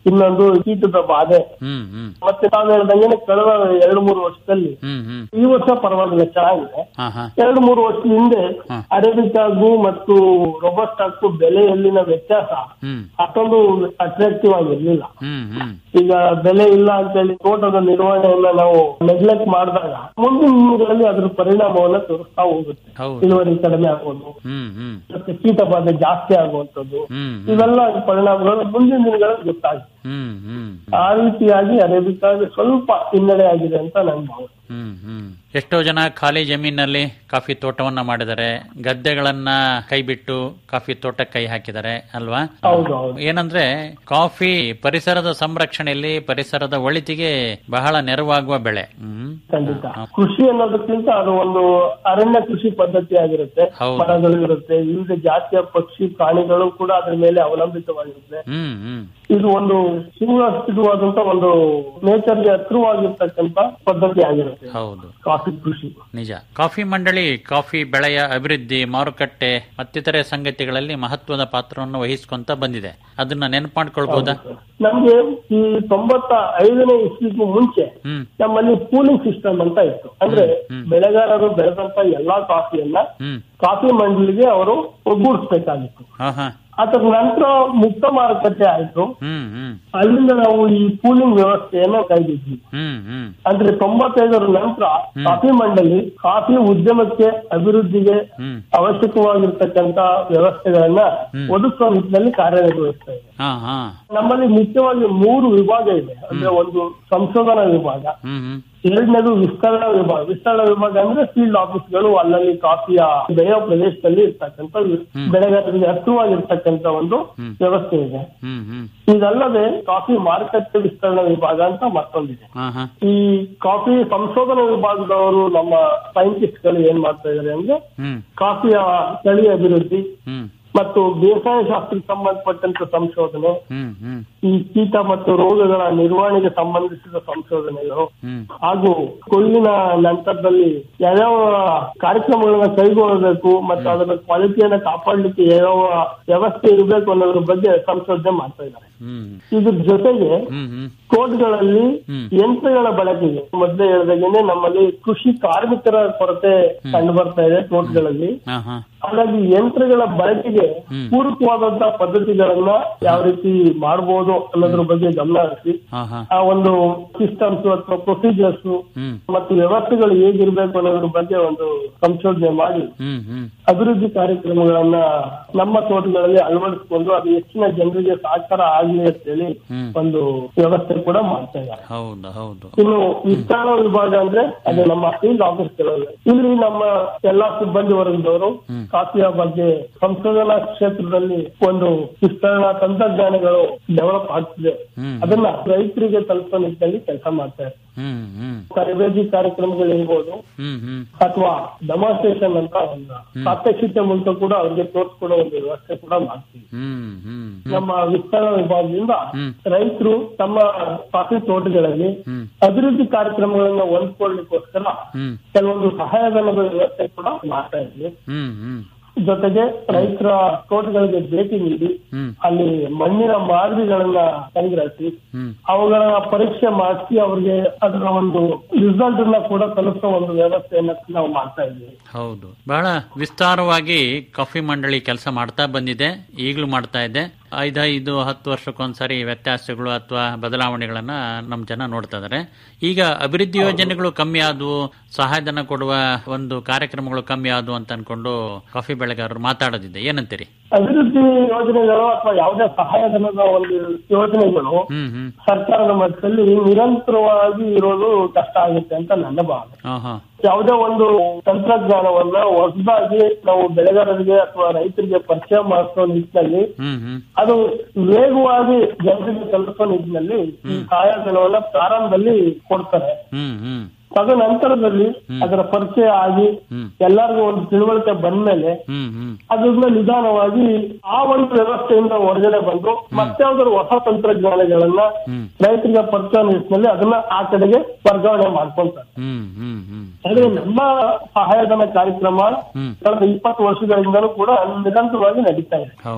ಕೀಟದ ಬಾಧೆ ಹ್ಮ್ ಹ್ಮ್ ಮತ್ತೆ ತಾವು ಹೇಳ್ದಂಗೆ ಕಳೆದ ಎರಡು ಮೂರು ವರ್ಷದಲ್ಲಿ ಹ್ಮ್ ಹ್ಮ್ ಈ ವರ್ಷ ಪರವಾಗಿಲ್ಲ ಚೆನ್ನಾಗಿದೆ ಹಾ ಹಾ ಎರಡು ಮೂರು ವರ್ಷದ ಹಿಂದೆ ಹಾ. ಅರೇಬಿಕಾಗೂ ಮತ್ತು ರೊಬಸ್ಟಾಕ್ಕೂ ಬೆಲೆಯಲ್ಲಿನ ವ್ಯತ್ಯಾಸ ಹ್ಮ್ ಅಷ್ಟೊಂದು ಅಟ್ರಾಕ್ಟಿವ್ ಆಗಿರ್ಲಿಲ್ಲ ಹ್ಮ್ ಹ್ಮ್ ಈಗ ಬೆಲೆ ಇಲ್ಲ ಅಂತೇಳಿ ತೋಟದ ನಿರ್ವಹಣೆಯನ್ನ ನಾವು ನೆಗ್ಲೆಕ್ಟ್ ಮಾಡಿದಾಗ ಮುಂದಿನ ದಿನಗಳಲ್ಲಿ ಅದ್ರ ಪರಿಣಾಮವನ್ನ ತೋರಿಸ್ತಾ ಹೋಗುತ್ತೆ ಹೌದು ಇಳುವರಿ ಕಡಿಮೆ ಆಗೋದು ಹ್ಮ್ ಹ್ಮ್ ಮತ್ತೆ ಕೀಟ ಬಾಧೆ ಜಾಸ್ತಿ ಆಗುವಂತದ್ದು ಹ್ಮ್ ಹ್ಮ್ ಇವೆಲ್ಲ ಪರಿಣಾಮಗಳು ಮುಂದಿನ ದಿನಗಳಲ್ಲಿ ಗೊತ್ತಾಗುತ್ತೆ ಹ್ಮ್ ಹ್ಮ್ ಆ ರೀತಿಯಾಗಿ ಅರೇಬಿಕಾಗಿ ಸ್ವಲ್ಪ ಹಿನ್ನಡೆ ಆಗಿದೆ ಅಂತ ನನ್ನ ಭಾವನೆ ಹ್ಮ್ ಹ್ಮ್ ಎಷ್ಟೋ ಜನ ಖಾಲಿ ಜಮೀನಲ್ಲಿ ಕಾಫಿ ತೋಟವನ್ನ ಮಾಡಿದ್ದಾರೆ ಗದ್ದೆಗಳನ್ನ ಕೈ ಬಿಟ್ಟು ಕಾಫಿ ತೋಟಕ್ಕೆ ಕೈ ಹಾಕಿದ್ದಾರೆ ಅಲ್ವಾ ಹೌದು ಹೌದು ಏನಂದ್ರೆ ಕಾಫಿ ಪರಿಸರದ ಸಂರಕ್ಷಣೆಯಲ್ಲಿ ಪರಿಸರದ ಒಳಿತಿಗೆ ಬಹಳ ನೆರವಾಗುವ ಬೆಳೆ ಹ್ಮ್ ಖಂಡಿತ ಕೃಷಿ ಅನ್ನೋದಕ್ಕಿಂತ ಅದು ಒಂದು ಅರಣ್ಯ ಕೃಷಿ ಪದ್ಧತಿ ಆಗಿರುತ್ತೆ ಹೌದು. ಮರಗಳು ಇರುತ್ತೆ ವಿವಿಧ ಜಾತಿಯ ಪಕ್ಷಿ ಪ್ರಾಣಿಗಳು ಕೂಡ ಅದ್ರ ಮೇಲೆ ಅವಲಂಬಿತವಾಗಿರುತ್ತೆ ಹ್ಮ್ ಹ್ಮ್ ಇದು ಒಂದು ಸುವ್ಯವಸ್ಥಿತವಾದಂತ ಒಂದು ನೇಚರ್ಗೆ ಹತ್ರವಾಗಿರ್ತಕ್ಕಂತ ಪದ್ಧತಿ ಆಗಿರುತ್ತೆ ಹೌದು ಕಾಫಿ ಕೃಷಿ ನಿಜ ಕಾಫಿ ಮಂಡಳಿ ಕಾಫಿ ಬೆಳೆಯ ಅಭಿವೃದ್ಧಿ ಮಾರುಕಟ್ಟೆ ಮತ್ತಿತರೆ ಸಂಗತಿಗಳಲ್ಲಿ ಮಹತ್ವದ ಪಾತ್ರವನ್ನು ವಹಿಸ್ಕೊಂತ ಬಂದಿದೆ ಅದನ್ನ ನೆನಪು ಮಾಡ್ಕೊಳ್ಬಹುದಾ ನಮ್ಗೆ ಈ ತೊಂಬತ್ತ ಐದನೇ ಇಸ್ವಿಗೂ ಮುಂಚೆ ಹ್ಮ್ ನಮ್ಮಲ್ಲಿ ಪೂಲಿಂಗ್ ಸಿಸ್ಟಮ್ ಅಂತ ಇತ್ತು ಅಂದ್ರೆ ಬೆಳೆಗಾರರು ಬೆಳೆದಂತ ಎಲ್ಲಾ ಕಾಫಿಯನ್ನ ಹ್ಮ್ ಕಾಫಿ ಮಂಡಳಿಗೆ ಅವರು ಒಗ್ಗೂಡಿಸ್ಬೇಕಾಗಿತ್ತು ಹಾ ಹಾ ಅದರ ನಂತರ ಮುಕ್ತ ಮಾರುಕಟ್ಟೆ ಆಯ್ತು ಹ್ಮ್ ಹ್ಮ್ ಅಲ್ಲಿಂದ ನಾವು ಈ ಪೂಲಿಂಗ್ ವ್ಯವಸ್ಥೆಯನ್ನು ಕೈಬಿದ್ವಿ ಹ್ಮ್ ಹ್ಮ್ ಅಂದ್ರೆ ತೊಂಬತ್ತೈದರ ನಂತರ ಕಾಫಿ ಮಂಡಳಿ ಕಾಫಿ ಉದ್ಯಮಕ್ಕೆ ಅಭಿವೃದ್ಧಿಗೆ ಹ್ಮ್ ಅವಶ್ಯಕವಾಗಿರ್ತಕ್ಕಂತ ವ್ಯವಸ್ಥೆಗಳನ್ನ ಒದಗಿಸುವ ನಿಟ್ಟಿನಲ್ಲಿ ಕಾರ್ಯನಿರ್ವಹಿಸ್ತಾ ಇದೆ ಹಾ ಹಾ ನಮ್ಮಲ್ಲಿ ಮುಖ್ಯವಾಗಿ ಮೂರು ವಿಭಾಗ ಇದೆ ಅಂದ್ರೆ ಒಂದು ಸಂಶೋಧನಾ ವಿಭಾಗ ಹ್ಮ್ ಹ್ಮ್ ಎರಡನೇದು ವಿಸ್ತರಣಾ ವಿಭಾಗ ವಿಸ್ತರಣಾ ವಿಭಾಗ ಅಂದ್ರೆ ಫೀಲ್ಡ್ ಆಫೀಸ್ಗಳು ಅಲ್ಲಲ್ಲಿ ಕಾಫಿಯ ಬೆಳೆಯೋ ಪ್ರದೇಶದಲ್ಲಿ ಇರ್ತಕ್ಕಂಥ ಬೆಳೆಗಾರರಿಗೆ ಹತ್ತಿರವಾಗಿರ್ತಕ್ಕಂಥ ಒಂದು ವ್ಯವಸ್ಥೆ ಇದೆ ಹ್ಮ್ ಹ್ಮ್ ಇದಲ್ಲದೆ ಕಾಫಿ ಮಾರುಕಟ್ಟೆ ವಿಸ್ತರಣಾ ವಿಭಾಗ ಅಂತ ಮತ್ತೊಂದಿದೆ ಹಾ ಹಾ ಈ ಕಾಫಿ ಸಂಶೋಧನಾ ವಿಭಾಗದವರು ನಮ್ಮ ಸೈಂಟಿಸ್ಟ್ ಗಳು ಏನ್ ಮಾಡ್ತಾ ಇದಾರೆ ಅಂದ್ರೆ ಹ್ಮ್ ಕಾಫಿಯ ತಳಿ ಅಭಿವೃದ್ಧಿ ಹ್ಮ್ ಮತ್ತು ಬೇಸಾಯ ಶಾಸ್ತ್ರಕ್ಕೆ ಸಂಬಂಧಪಟ್ಟಂತ ಸಂಶೋಧನೆ ಹ್ಮ್ ಹ್ಮ್ ಈ ಕೀಟ ಮತ್ತು ರೋಗಗಳ ನಿರ್ವಹಣೆಗೆ ಸಂಬಂಧಿಸಿದ ಸಂಶೋಧನೆಗಳು ಹ್ಮ್ ಹಾಗೂ ಕೊಯ್ಲಿನ ನಂತರದಲ್ಲಿ ಯಾವ್ಯಾವ ಕಾರ್ಯಕ್ರಮಗಳನ್ನ ಕೈಗೊಳ್ಳಬೇಕು ಮತ್ತು ಅದರ ಕ್ವಾಲಿಟಿಯನ್ನ ಕಾಪಾಡಲಿಕ್ಕೆ ಯಾವ್ಯಾವ ವ್ಯವಸ್ಥೆ ಇರಬೇಕು ಅನ್ನೋದ್ರ ಬಗ್ಗೆ ಸಂಶೋಧನೆ ಮಾಡ್ತಾ ಇದ್ದಾರೆ ಹ್ಮ್ ಇದ್ರ ಜೊತೆಗೆ ಹ್ಮ್ ಹ್ಮ್ ಕೋಟ್ಗಳಲ್ಲಿ ಯಂತ್ರಗಳ ಬಳಕೆಗೆ ಮೊದಲೇ ಹೇಳಿದಾಗೇನೆ ನಮ್ಮಲ್ಲಿ ಕೃಷಿ ಕಾರ್ಮಿಕರ ಕೊರತೆ ಕಂಡು ಬರ್ತಾ ಇದೆ ತೋಟಗಳಲ್ಲಿ ಹಾ ಹಾ ಹಾಗಾಗಿ ಯಂತ್ರಗಳ ಬಳಕೆಗೆ ಪೂರಕವಾದಂತ ಪದ್ಧತಿಗಳನ್ನ ಯಾವ ರೀತಿ ಮಾಡಬಹುದು ಅನ್ನೋದ್ರ ಬಗ್ಗೆ ಗಮನ ಹರಿಸಿ ಹಾ ಹಾ ಆ ಒಂದು ಸಿಸ್ಟಮ್ಸ್ ಅಥವಾ ಪ್ರೊಸೀಜರ್ಸ್ ಹ್ಮ್ ಮತ್ತು ವ್ಯವಸ್ಥೆಗಳು ಹೇಗಿರ್ಬೇಕು ಅನ್ನೋದ್ರ ಬಗ್ಗೆ ಒಂದು ಸಂಶೋಧನೆ ಮಾಡಿ ಹ್ಮ್ ಹ್ಮ್ ಅಭಿವೃದ್ಧಿ ಕಾರ್ಯಕ್ರಮಗಳನ್ನ ನಮ್ಮ ತೋಟಗಳಲ್ಲಿ ಅಳವಡಿಸಿಕೊಂಡು ಅದು ಹೆಚ್ಚಿನ ಜನರಿಗೆ ಸಹಕಾರ ಆಗಲಿ ಅಂತೇಳಿ ಹ್ಮ್. ಒಂದು ವ್ಯವಸ್ಥೆ ಕೂಡ ಮಾಡ್ತಾ ಇದ್ದಾರೆ ಹೌದು ಹೌದು ಇನ್ನು ವಿಸ್ತರಣಾ ವಿಭಾಗ ಅಂದ್ರೆ ಅದು ನಮ್ಮ ಫೀಲ್ಡ್ ಆಫೀಸ್ಗಳಲ್ಲಿ ಇಲ್ಲಿ ನಮ್ಮ ಎಲ್ಲಾ ಸಿಬ್ಬಂದಿ ವರ್ಗದವರು ಕಾಫಿಯ ಬಗ್ಗೆ ಸಂಶೋಧನಾ ಕ್ಷೇತ್ರದಲ್ಲಿ ಒಂದು ವಿಸ್ತರಣಾ ತಂತ್ರಜ್ಞಾನಗಳು ಡೆವಲಪ್ ಆಗ್ತಿದೆ ಹ್ಮ್. ಅದನ್ನ ರೈತರಿಗೆ ತಲುಪೋ ನಿಟ್ಟಿನಲ್ಲಿ ಕೆಲಸ ಮಾಡ್ತಾರೆ ಹ್ಮ್ ಹ್ಮ್ ತರಬೇತಿ ಕಾರ್ಯಕ್ರಮಗಳಿರ್ಬೋದು ಹ್ಮ್ ಹ್ಮ್ ಅಥವಾ ಡೆಮಾನ್ಸ್ಟ್ರೇಷನ್ ಅಂತ ಒಂದು ಪ್ರಾತ್ಯಕ್ಷಿತೆ ಮೂಲಕ ಕೂಡ ಅವ್ರಿಗೆ ತೋರಿಸ್ಕೊಡೋ ಒಂದು ವ್ಯವಸ್ಥೆ ಕೂಡ ಮಾಡ್ತೀವಿ ಹ್ಮ್ ಹ್ಮ್ ನಮ್ಮ ವಿಸ್ತರಣಾ ವಿಭಾಗದಿಂದ ಹ್ಮ್. ರೈತರು ತಮ್ಮ ಕಾಫಿ ತೋಟಗಳಲ್ಲಿ ಹ್ಮ್. ಅಭಿವೃದ್ಧಿ ಕಾರ್ಯಕ್ರಮಗಳನ್ನ ಹೊಂದ್ಕೊಳ್ಳಿಕ್ಕೋಸ್ಕರ ಹ್ಮ್ ಕೆಲವೊಂದು ಸಹಾಯಧನದ ವ್ಯವಸ್ಥೆ ಕೂಡ ಮಾಡ್ತಾ ಇದ್ವಿ ಹ್ಮ್ ಹ್ಮ್ ಜೊತೆಗೆ ರೈತರ ತೋಟಗಳಿಗೆ ಭೇಟಿ ನೀಡಿ ಹ್ಮ್ ಅಲ್ಲಿ ಮಣ್ಣಿನ ಮಾದರಿಗಳನ್ನ ಸಂಗ್ರಹಿಸಿ ಹ್ಮ್ ಅವುಗಳ ಪರೀಕ್ಷೆ ಮಾಡಿಸಿ ಅವ್ರಿಗೆ ಅದರ ಒಂದು ರಿಸಲ್ಟ್ ಅನ್ನ ಕೂಡ ತಲುಪಿಸೋ ಒಂದು ವ್ಯವಸ್ಥೆಯನ್ನ ನಾವು ಮಾಡ್ತಾ ಇದ್ದೀವಿ ಹೌದು ಬಹಳ ವಿಸ್ತಾರವಾಗಿ ಕಾಫಿ ಮಂಡಳಿ ಕೆಲಸ ಮಾಡ್ತಾ ಬಂದಿದೆ ಈಗಲೂ ಮಾಡ್ತಾ ಇದೆ ಐದೈದು ಹತ್ತು ವರ್ಷಕ್ಕೊಂದ್ಸರಿ ವ್ಯತ್ಯಾಸಗಳು ಅಥವಾ ಬದಲಾವಣೆಗಳನ್ನ ನಮ್ಮ ಜನ ನೋಡ್ತಾ ಇದಾರೆ ಈಗ ಅಭಿವೃದ್ಧಿ ಯೋಜನೆಗಳು ಕಮ್ಮಿ ಆದವು ಸಹಾಯಧನ ಕೊಡುವ ಒಂದು ಕಾರ್ಯಕ್ರಮಗಳು ಕಮ್ಮಿ ಆದವು ಅಂತ ಅನ್ಕೊಂಡು ಕಾಫಿ ಬೆಳೆಗಾರರು ಮಾತಾಡೋದಿದೆ ಏನಂತೀರಿ ಅಭಿವೃದ್ಧಿ ಯೋಜನೆಗಳು ಅಥವಾ ಯಾವುದೇ ಸಹಾಯಧನದ ಒಂದು ಯೋಜನೆಗಳು ಹ್ಮ್ ಹ್ಮ್ ಸರ್ಕಾರದ ಮಟ್ಟದಲ್ಲಿ ನಿರಂತರವಾಗಿ ಇರೋದು ಕಷ್ಟ ಆಗುತ್ತೆ ಅಂತ ನನ್ನ ಭಾವನೆ ಹಾ ಹಾ ಯಾವುದೇ ಒಂದು ತಂತ್ರಜ್ಞಾನವನ್ನ ಹೊಸದಾಗಿ ನಾವು ಬೆಳೆಗಾರರಿಗೆ ಅಥವಾ ರೈತರಿಗೆ ಪರಿಚಯ ಮಾಡಿಸೋ ನಿಟ್ಟಿನಲ್ಲಿ ಹ್ಮ್ ಹ್ಮ್ ಅದು ವೇಗವಾಗಿ ಜನರಿಗೆ ತಲುಪೋ ನಿಟ್ಟಿನಲ್ಲಿ ಈ ಸಹಾಯಧನವನ್ನ ಪ್ರಾರಂಭದಲ್ಲಿ ಕೊಡ್ತಾರೆ ಹ್ಮ್ ಹ್ಮ್ ತದನಂತರದಲ್ಲಿ ಅದರ ಪರಿಚಯ ಆಗಿ ಹ್ಮ್. ಎಲ್ಲರಿಗೂ ಒಂದು ತಿಳುವಳಿಕೆ ಬಂದ್ಮೇಲೆ ಹ್ಮ್ ಹ್ಮ್ ಅದನ್ನ ನಿಧಾನವಾಗಿ ಆ ಒಂದು ವ್ಯವಸ್ಥೆಯಿಂದ ಹೊರಗಡೆ ಬಂದು ಮತ್ತೆ ಯಾವ್ದಾದ್ರು ಹೊಸ ತಂತ್ರಜ್ಞಾನಗಳನ್ನ ಹ್ಮ್. ರೈತರಿಗೆ ಪರಿಚಯ ನಿಟ್ಟಿನಲ್ಲಿ ಅದನ್ನ ಆ ಕಡೆಗೆ ವರ್ಗಾವಣೆ ಮಾಡ್ಕೊಂತಾರೆ ಹ್ಮ್ ಹ್ಮ್ ಹ್ಮ್ ಆದ್ರೆ ನಮ್ಮ ಸಹಾಯಧನ ಕಾರ್ಯಕ್ರಮ ಹ್ಮ್. ಕಳೆದ ಇಪ್ಪತ್ತು ವರ್ಷಗಳಿಂದಲೂ ಕೂಡ ನಿರಂತರವಾಗಿ ನಡೀತಾ ಇದೆ ಹೌದು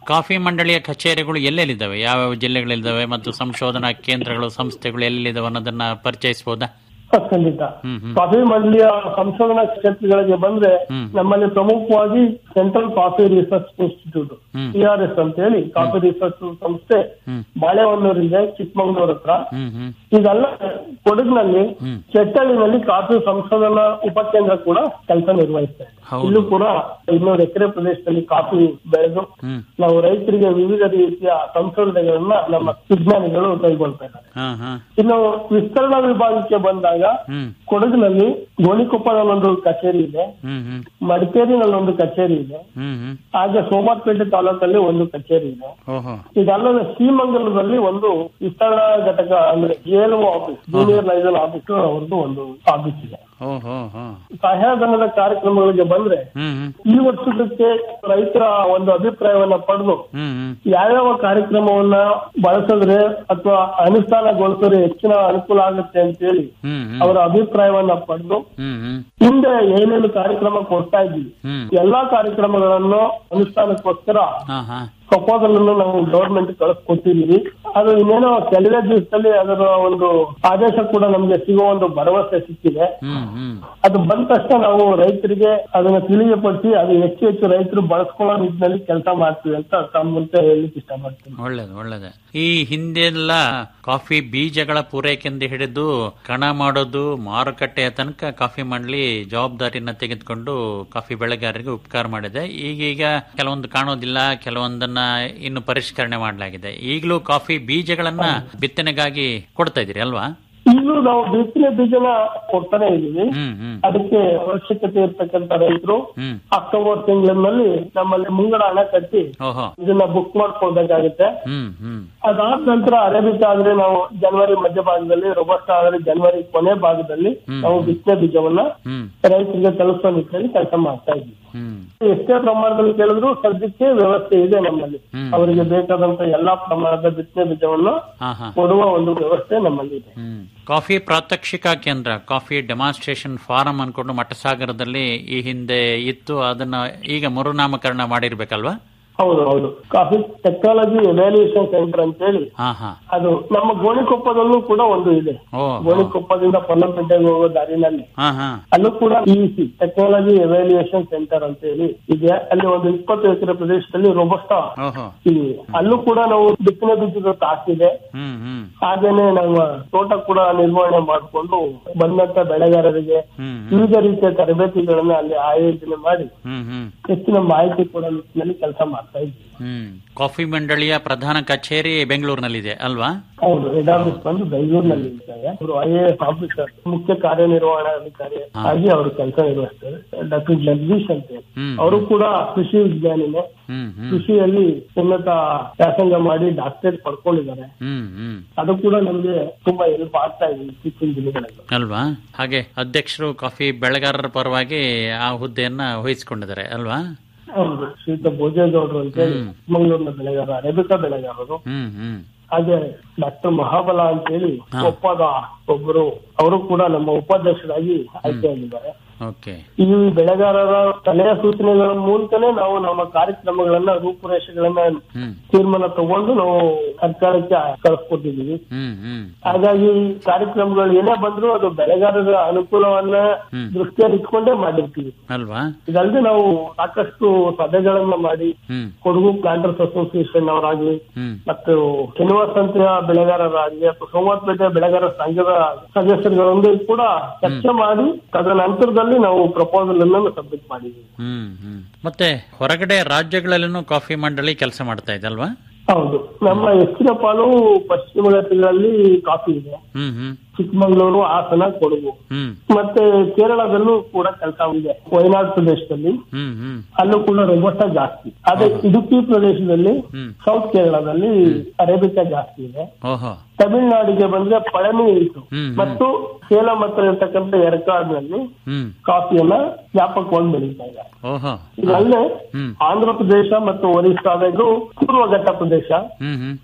ಕಾಫಿ ಮಂಡಳಿಯ ಕಚೇರಿಗಳು ಎಲ್ಲೆಲ್ಲಿದ್ದಾವೆ ಯಾವ ಜಿಲ್ಲೆಗಳಿದ್ದಾವೆ ಮತ್ತು ಸಂಶೋಧನಾ ಕೇಂದ್ರಗಳು ಸಂಸ್ಥೆಗಳು ಎಲ್ಲಿದ್ದಾವೆ ಅನ್ನೋದನ್ನ ಪರಿಚಯಿಸಬಹುದಾ ಖಂಡಿತ ಹ್ಮ್ ಹ್ಮ್ ಕಾಫಿ ಮಂಡಳಿಯ ಸಂಶೋಧನಾ ಕ್ಷೇತ್ರಗಳಿಗೆ ಬಂದ್ರೆ ಹ್ಮ್. ನಮ್ಮಲ್ಲಿ ಪ್ರಮುಖವಾಗಿ central coffee research institute hmm. CRS ಅಂತ ಹೇಳಿ ಕಾಫಿ ರಿಸರ್ಚ್ ಸಂಸ್ಥೆ ಹ್ಮ್. ಬಾಳೆಹೊನ್ನೂರಿದೆ ಚಿಕ್ಕಮಗಳೂರು ಹತ್ರ ಹ್ಮ್ ಹ್ಮ್ ಇದಲ್ಲ ಕೊಡಗಿನಲ್ಲಿ ಹ್ಮ್. ಚೆಟ್ಟಳ್ಳಿನಲ್ಲಿ ಕಾಫಿ ಸಂಶೋಧನಾ ಉಪಕೇಂದ್ರ ಕೂಡ ಕೆಲಸ ನಿರ್ವಹಿಸ್ತಾ ಇದೆ ಹೌದು. ಇಲ್ಲೂ ಕೂಡ ಇನ್ನೂರು ಎಕರೆ ಪ್ರದೇಶದಲ್ಲಿ ಕಾಫಿ ಬೆಳೆದು ಹ್ಮ್ ನಾವು ರೈತರಿಗೆ ವಿವಿಧ ರೀತಿಯ ಸಂಶೋಧನೆಗಳನ್ನ ನಮ್ಮ ವಿಜ್ಞಾನಿಗಳು ಕೈಗೊಳ್ತಾ ಇದ್ದಾರೆ ಹಾ ಹಾ ಇನ್ನು ವಿಸ್ತರಣಾ ವಿಭಾಗಕ್ಕೆ ಬಂದಾಗ ಹ್ಮ್ ಕೊಡಗಿನಲ್ಲಿ ಗೋಣಿಕೊಪ್ಪದಲ್ಲಿ ಒಂದು ಕಚೇರಿ ಇದೆ ಹ್ಮ್ ಹ್ಮ್ ಮಡಿಕೇರಿನಲ್ಲಿ ಒಂದು ಕಚೇರಿ ಇದೆ ಹ್ಮ್ ಹ್ಮ್ ಹಾಗೆ ಸೋಮವಾರಪೇಟೆ ತಾಲೂಕಲ್ಲಿ ಒಂದು ಕಚೇರಿ ಇದೆ ಓಹೋ ಇದಲ್ಲದೆ ಶ್ರೀಮಂಗಲದಲ್ಲಿ ಒಂದು ವಿಸ್ತರಣಾ ಘಟಕ ಅಂದ್ರೆ JLO office junior liaison office ಅವ್ರದ್ದು ಒಂದು ಆಫೀಸ್ ಇದೆ ಓಹೋ ಹೋ ಸಹಾಯಧನದ ಕಾರ್ಯಕ್ರಮಗಳಿಗೆ ಬಂದ್ರೆ ಹ್ಮ್ ಹ್ಮ್ ಈ ವರ್ಷದಕ್ಕೆ ರೈತರ ಒಂದು ಅಭಿಪ್ರಾಯವನ್ನ ಪಡೆದು ಹ್ಮ್ ಹ್ಮ್ ಯಾವ್ಯಾವ ಕಾರ್ಯಕ್ರಮವನ್ನ ಬಳಸಿದ್ರೆ ಅಥವಾ ಅನುಷ್ಠಾನಗೊಳಿಸಿದ್ರೆ ಹೆಚ್ಚಿನ ಅನುಕೂಲ ಆಗುತ್ತೆ ಅಂತ ಹೇಳಿ ಹ್ಮ್ ಹ್ಮ್ ಅವರ ಅಭಿಪ್ರಾಯವನ್ನ ಪಡೆದು ಹ್ಮ್ ಹ್ಮ್ ಹಿಂದೆ ಏನೇನು ಕಾರ್ಯಕ್ರಮ ಕೊಡ್ತಾ ಇದ್ವಿ ಹ್ಮ್ ಎಲ್ಲಾ ಕಾರ್ಯಕ್ರಮಗಳನ್ನು ಅನುಷ್ಠಾನಕ್ಕೋಸ್ಕರ ಹಾ ಹಾ ಪ್ರಪೋಸಲ್ ಅನ್ನು ನಾವು ಗವರ್ಮೆಂಟ್ ಕಳಿಸ್ಕೊಟ್ಟಿದೀವಿ ಅದು ಇನ್ನೇನೋ ಕೆಲವೇ ದಿವಸದಲ್ಲಿ ಅದರ ಒಂದು ಆದೇಶ ಕೂಡ ನಮ್ಗೆ ಸಿಗುವ ಒಂದು ಭರವಸೆ ಸಿಕ್ಕಿದೆ ಹ್ಮ್ ಹ್ಮ್ ಅದು ಬಂದ ತಕ್ಷಣ ನಾವು ರೈತರಿಗೆ ಅದನ್ನ ತಿಳಿಯಪಡಿಸಿ ಅದು ಹೆಚ್ಚು ಹೆಚ್ಚು ರೈತರು ಬಳಸ್ಕೊಳ್ಳೋ ನಿಟ್ಟಿನಲ್ಲಿ ಕೆಲಸ ಮಾಡ್ತೀವಿ ಅಂತ ತಮ್ಮ ಮುಂದೆ ಹೇಳಲಿಕ್ಕೆ ಇಷ್ಟಪಡ್ತೀನಿ ಒಳ್ಳೇದು ಒಳ್ಳೇದು ಈ ಹಿಂದೆಲ್ಲ ಕಾಫಿ ಬೀಜಗಳ ಪೂರೈಕೆಯಿಂದ ಹಿಡಿದು ಕಣ ಮಾಡೋದು ಮಾರುಕಟ್ಟೆಯ ತನಕ ಕಾಫಿ ಮಂಡಳಿ ಜವಾಬ್ದಾರಿನ ತೆಗೆದುಕೊಂಡು ಕಾಫಿ ಬೆಳೆಗಾರರಿಗೆ ಉಪಕಾರ ಮಾಡಿದೆ ಈಗೀಗ ಕೆಲವೊಂದು ಕಾಣೋದಿಲ್ಲ ಕೆಲವೊಂದನ್ನ ಇನ್ನು ಪರಿಷ್ಕರಣೆ ಮಾಡಲಾಗಿದೆ ಈಗಲೂ ಕಾಫಿ ಬೀಜಗಳನ್ನ ಬಿತ್ತನೆಗಾಗಿ ಕೊಡ್ತಾ ಇದೀರಿ ಅಲ್ವಾ ಈಗಲೂ ನಾವು ಬಿತ್ತನೆ ಬೀಜನ ಕೊಡ್ತಾನೆ ಇದೀವಿ ಹ್ಮ್ ಹ್ಮ್ ಅದಕ್ಕೆ ಅವಶ್ಯಕತೆ ಇರ್ತಕ್ಕಂಥ ರೈತರು ಹ್ಮ್ ಅಕ್ಟೋಬರ್ ತಿಂಗಳಿನಲ್ಲಿ ನಮ್ಮಲ್ಲಿ ಮುಂಗಡ ಹಣ ಕಟ್ಟಿ ಓಹೋ ಇದನ್ನ ಬುಕ್ ಮಾಡ್ಕೊಳ್ಬೇಕಾಗುತ್ತೆ ಹ್ಮ್ ಹ್ಮ್ ಅದಾದ ನಂತರ ಅರೇಬಿಕ್ ಆದ್ರೆ ನಾವು ಜನವರಿ ಮಧ್ಯ ಭಾಗದಲ್ಲಿ ರೊಬಸ್ಟ ಆದ್ರೆ ಜನವರಿ ಕೊನೆ ಭಾಗದಲ್ಲಿ ಹ್ಮ್. ನಾವು ಬಿತ್ತನೆ ಬೀಜವನ್ನ ಹ್ಮ್ ರೈತರಿಗೆ ತಲುಪಿಸೋ ನಿಟ್ಟಿನಲ್ಲಿ ಕೆಲಸ ಮಾಡ್ತಾ ಇದ್ವಿ ಹ್ಮ್ ಎಷ್ಟೇ ಪ್ರಮಾಣದಲ್ಲಿ ಕೇಳಿದ್ರು ಸದ್ಯಕ್ಕೆ ವ್ಯವಸ್ಥೆ ಇದೆ ನಮ್ಮಲ್ಲಿ ಹ್ಮ್. ಅವರಿಗೆ ಬೇಕಾದಂತ ಎಲ್ಲಾ ಪ್ರಮಾಣದ ಬಿತ್ತನೆ ಬೀಜವನ್ನು ಹಾ ಹಾ ಕೊಡುವ ಒಂದು ವ್ಯವಸ್ಥೆ ನಮ್ಮಲ್ಲಿ ಇದೆ ಹ್ಮ್ ಕಾಫಿ ಪ್ರಾತ್ಯಕ್ಷಿಕ ಕೇಂದ್ರ ಕಾಫಿ ಡೆಮಾನ್ಸ್ಟ್ರೇಷನ್ ಫಾರಂ ಅನ್ಕೊಂಡು ಮಟ್ಟಸಾಗರದಲ್ಲಿ ಈ ಹಿಂದೆ ಇತ್ತು ಅದನ್ನ ಈಗ ಮರುನಾಮಕರಣ ಮಾಡಿರ್ಬೇಕಲ್ವಾ ಹೌದು ಹೌದು ಕಾಫಿ ಟೆಕ್ನಾಲಜಿ ಎವ್ಯಾಲ್ಯೂಯೇಷನ್ ಸೆಂಟರ್ ಅಂತ ಹೇಳಿ ಹಾ ಹಾ ಅದು ನಮ್ಮ ಗೋಣಿಕೊಪ್ಪದಲ್ಲೂ ಕೂಡ ಒಂದು ಇದೆ ಓ ಗೋಣಿಕೊಪ್ಪದಿಂದ ಪೊನ್ನಪೇಟೆಗೆ ಹೋಗೋ ದಾರಿನಲ್ಲಿ ಹಾ ಹಾ ಅಲ್ಲೂ ಕೂಡ ಇಸಿ ಟೆಕ್ನಾಲಜಿ ಎವ್ಯಾಲ್ಯೂಯೇಷನ್ ಸೆಂಟರ್ ಅಂತ ಹೇಳಿ ಇದೆ ಅಲ್ಲಿ ಒಂದು ಇಪ್ಪತ್ತು ಎಕರೆ ಪ್ರದೇಶದಲ್ಲಿ ರೋಬಸ್ಟ ಓಹೋ ಇದೆ ಅಲ್ಲೂ ಕೂಡ ನಾವು ಬಿತ್ತನೆ ಬೀಜದ ತಾಕಿದೆ ಹ್ಮ್ ಹ್ಮ್ ಹಾಗೇನೆ ನಮ್ಮ ತೋಟ ಕೂಡ ನಿರ್ವಹಣೆ ಮಾಡಿಕೊಂಡು ಬಂದಂತ ಬೆಳೆಗಾರರಿಗೆ ಹ್ಮ್ ಹ್ಮ್ ವಿವಿಧ ರೀತಿಯ ತರಬೇತಿಗಳನ್ನ ಅಲ್ಲಿ ಆಯೋಜನೆ ಮಾಡಿ ಹ್ಮ್ ಹ್ಮ್ ಹೆಚ್ಚಿನ ಮಾಹಿತಿ ಕೊಡೋ ನಿಟ್ಟಿನಲ್ಲಿ ಕೆಲಸ ಮಾಡ್ತಾ ಇದ್ವಿ ಹ್ಮ್ ಕಾಫಿ ಮಂಡಳಿಯ ಪ್ರಧಾನ ಕಚೇರಿ ಬೆಂಗಳೂರಿನಲ್ಲಿದೆ ಅಲ್ವಾ ಹೌದು ಹೆಡ್ ಆಫೀಸ್ ಬಂದು ಬೆಂಗಳೂರಿನಲ್ಲಿ ಇರ್ತಾರೆ ಅವರು ಐ ಎ ಎಸ್ ಆಫೀಸರ್ ಮುಖ್ಯ ಕಾರ್ಯನಿರ್ವಹಣಾಧಿಕಾರಿ ಆಗಿ ಅವರು ಕೆಲಸ ನಿರ್ವಹಿಸ್ತಾರೆ ಡಾಕ್ಟರ್ ಜಗದೀಶ್ ಅಂತ ಹೇಳಿ. ಹ್ಮ್ ಅವರು ಕೂಡ ಕೃಷಿ ವಿಜ್ಞಾನಿನೇ ಹ್ಮ್ ಹ್ಮ್ ಕೃಷಿಯಲ್ಲಿ ಉನ್ನತ ವ್ಯಾಸಂಗ ಮಾಡಿ ಡಾಕ್ಟರೇಟ್ ಪಡ್ಕೊಂಡಿದ್ದಾರೆ ಹ್ಮ್ ಹ್ಮ್ ಅದು ಕೂಡ ನಮ್ಗೆ ತುಂಬಾ ಹೆಲ್ಪ್ ಆಗ್ತಾ ಇದೆ ಇತ್ತೀಚಿನ ದಿನಗಳಲ್ಲಿ ಅಲ್ವಾ ಹಾಗೆ ಅಧ್ಯಕ್ಷರು ಕಾಫಿ ಬೆಳೆಗಾರರ ಪರವಾಗಿ ಆ ಹುದ್ದೆಯನ್ನ ವಹಿಸಿಕೊಂಡಿದ್ದಾರೆ ಅಲ್ವಾ ಹೌದು ಶ್ರೀಯುತ ಭೋಜೇಗೌಡರು ಅಂತ ಹೇಳಿ ಹ್ಮ್. ಮಂಗಳೂರಿನ ಬೆಳೆಗಾರ ಅರೇಬಿಕಾ ಬೆಳೆಗಾರರು ಹ್ಮ್ ಹ್ಮ್ ಹಾಗೆ ಡಾಕ್ಟರ್ ಮಹಾಬಲ ಅಂತ ಹೇಳಿ ಹಾ. ಒಪ್ಪದ ಒಬ್ಬರು ಅವರು ಕೂಡ ನಮ್ಮ ಉಪಾಧ್ಯಕ್ಷರಾಗಿ ಆಯ್ಕೆಯಾಗಿದ್ದಾರೆ ಓಕೆ ಈ ಬೆಳೆಗಾರರ ಸಲಹೆ ಸೂಚನೆಗಳ ಮೂಲಕನೇ ನಾವು ನಮ್ಮ ಕಾರ್ಯಕ್ರಮಗಳನ್ನ ರೂಪುರೇಷೆಗಳನ್ನ ಹ್ಮ್ ತೀರ್ಮಾನ ತಗೊಂಡು ನಾವು ಸರ್ಕಾರಕ್ಕೆ ಕಳಿಸ್ಕೊಟ್ಟಿದ್ದೀವಿ ಹ್ಮ್ ಹ್ಮ್ ಹಾಗಾಗಿ ಈ ಕಾರ್ಯಕ್ರಮಗಳು ಏನೇ ಬಂದ್ರು ಅದು ಬೆಳೆಗಾರರ ಅನುಕೂಲವನ್ನ ಹ್ಮ್. ದೃಷ್ಟಿಯಲ್ಲಿ ಇಟ್ಕೊಂಡೇ ಮಾಡಿರ್ತೀವಿ ಅಲ್ವಾ ಇದಲ್ಲದೆ ನಾವು ಸಾಕಷ್ಟು ಸಭೆಗಳನ್ನ ಮಾಡಿ ಹ್ಮ್ ಕೊಡಗು ಪ್ಲಾಂಟರ್ಸ್ ಅಸೋಸಿಯೇಷನ್ ಅವರಾಗ್ಲಿ ಹ್ಮ್ ಮತ್ತು ಶನಿವಾರ ಸಂತೆಯ ಬೆಳೆಗಾರರಾಗಲಿ ಅಥವಾ ಸೋಮವಾರಪೇಟೆ ಬೆಳೆಗಾರರ ಸಂಘದ ಸದಸ್ಯರುಗಳೊಂದಿಗೆ ಕೂಡ ಚರ್ಚೆ ಮಾಡಿ ತದನಂತರದಲ್ಲಿ ನಾವು ಪ್ರಪೋಸಲ್ ಅನ್ನು ಸಬ್ಮಿಟ್ ಮಾಡಿದ್ದೀವಿ ಹ್ಮ್ ಹ್ಮ್ ಮತ್ತೆ ಹೊರಗಡೆ ರಾಜ್ಯಗಳಲ್ಲೂ ಕಾಫಿ ಮಂಡಳಿ ಕೆಲಸ ಮಾಡ್ತಾ ಇದೆ ಅಲ್ವಾ ಹೌದು ನಮ್ಮ ಹೆಚ್ಚಿನ ಪಾಲು ಪಶ್ಚಿಮ ಘಟ್ಟಗಳಲ್ಲಿ ಕಾಫಿ ಇದೆ ಹ್ಮ್ ಹ್ಮ್ ಚಿಕ್ಕಮಗಳೂರು ಹಾಸನ ಕೊಡಗು ಹ್ಮ್ ಮತ್ತೆ ಕೇರಳದಲ್ಲೂ ಕೂಡ ಕೆಲಸ ಇದೆ ವಯನಾಡ್ ಪ್ರದೇಶದಲ್ಲಿ ಹ್ಮ್ ಹ್ಮ್ ಅಲ್ಲೂ ಕೂಡ ರೋಬಸ್ಟ ಜಾಸ್ತಿ ಅದೇ ಇಡುಕಿ ಪ್ರದೇಶದಲ್ಲಿ ಹ್ಮ್. ಸೌತ್ ಕೇರಳದಲ್ಲಿ ಅರೇಬಿಕಾ ಜಾಸ್ತಿ ಇದೆ ಓಹೋ ತಮಿಳುನಾಡಿಗೆ ಬಂದ್ರೆ ಪಳನಿ ಇತ್ತು ಹ್ಮ್, ಹ್ಮ್. ಮತ್ತು ಸೇಲಂ ಹತ್ರ ಇರ್ತಕ್ಕಂಥ ಎರಕಾಡ್ನಲ್ಲಿ ಹ್ಮ್ ಕಾಫಿಯನ್ನ ವ್ಯಾಪಕವಾಗಿ ಬೆಳೀತಾ ಇದೆ ಓಹೋ ಇದಲ್ಲದೆ ಹ್ಮ್ ಆಂಧ್ರ ಪ್ರದೇಶ ಮತ್ತು ಒರಿಸ್ಸಾದಾಗೂ ಪೂರ್ವ ಘಟ್ಟ ಪ್ರದೇಶ ಹ್ಮ್ ಹ್ಮ್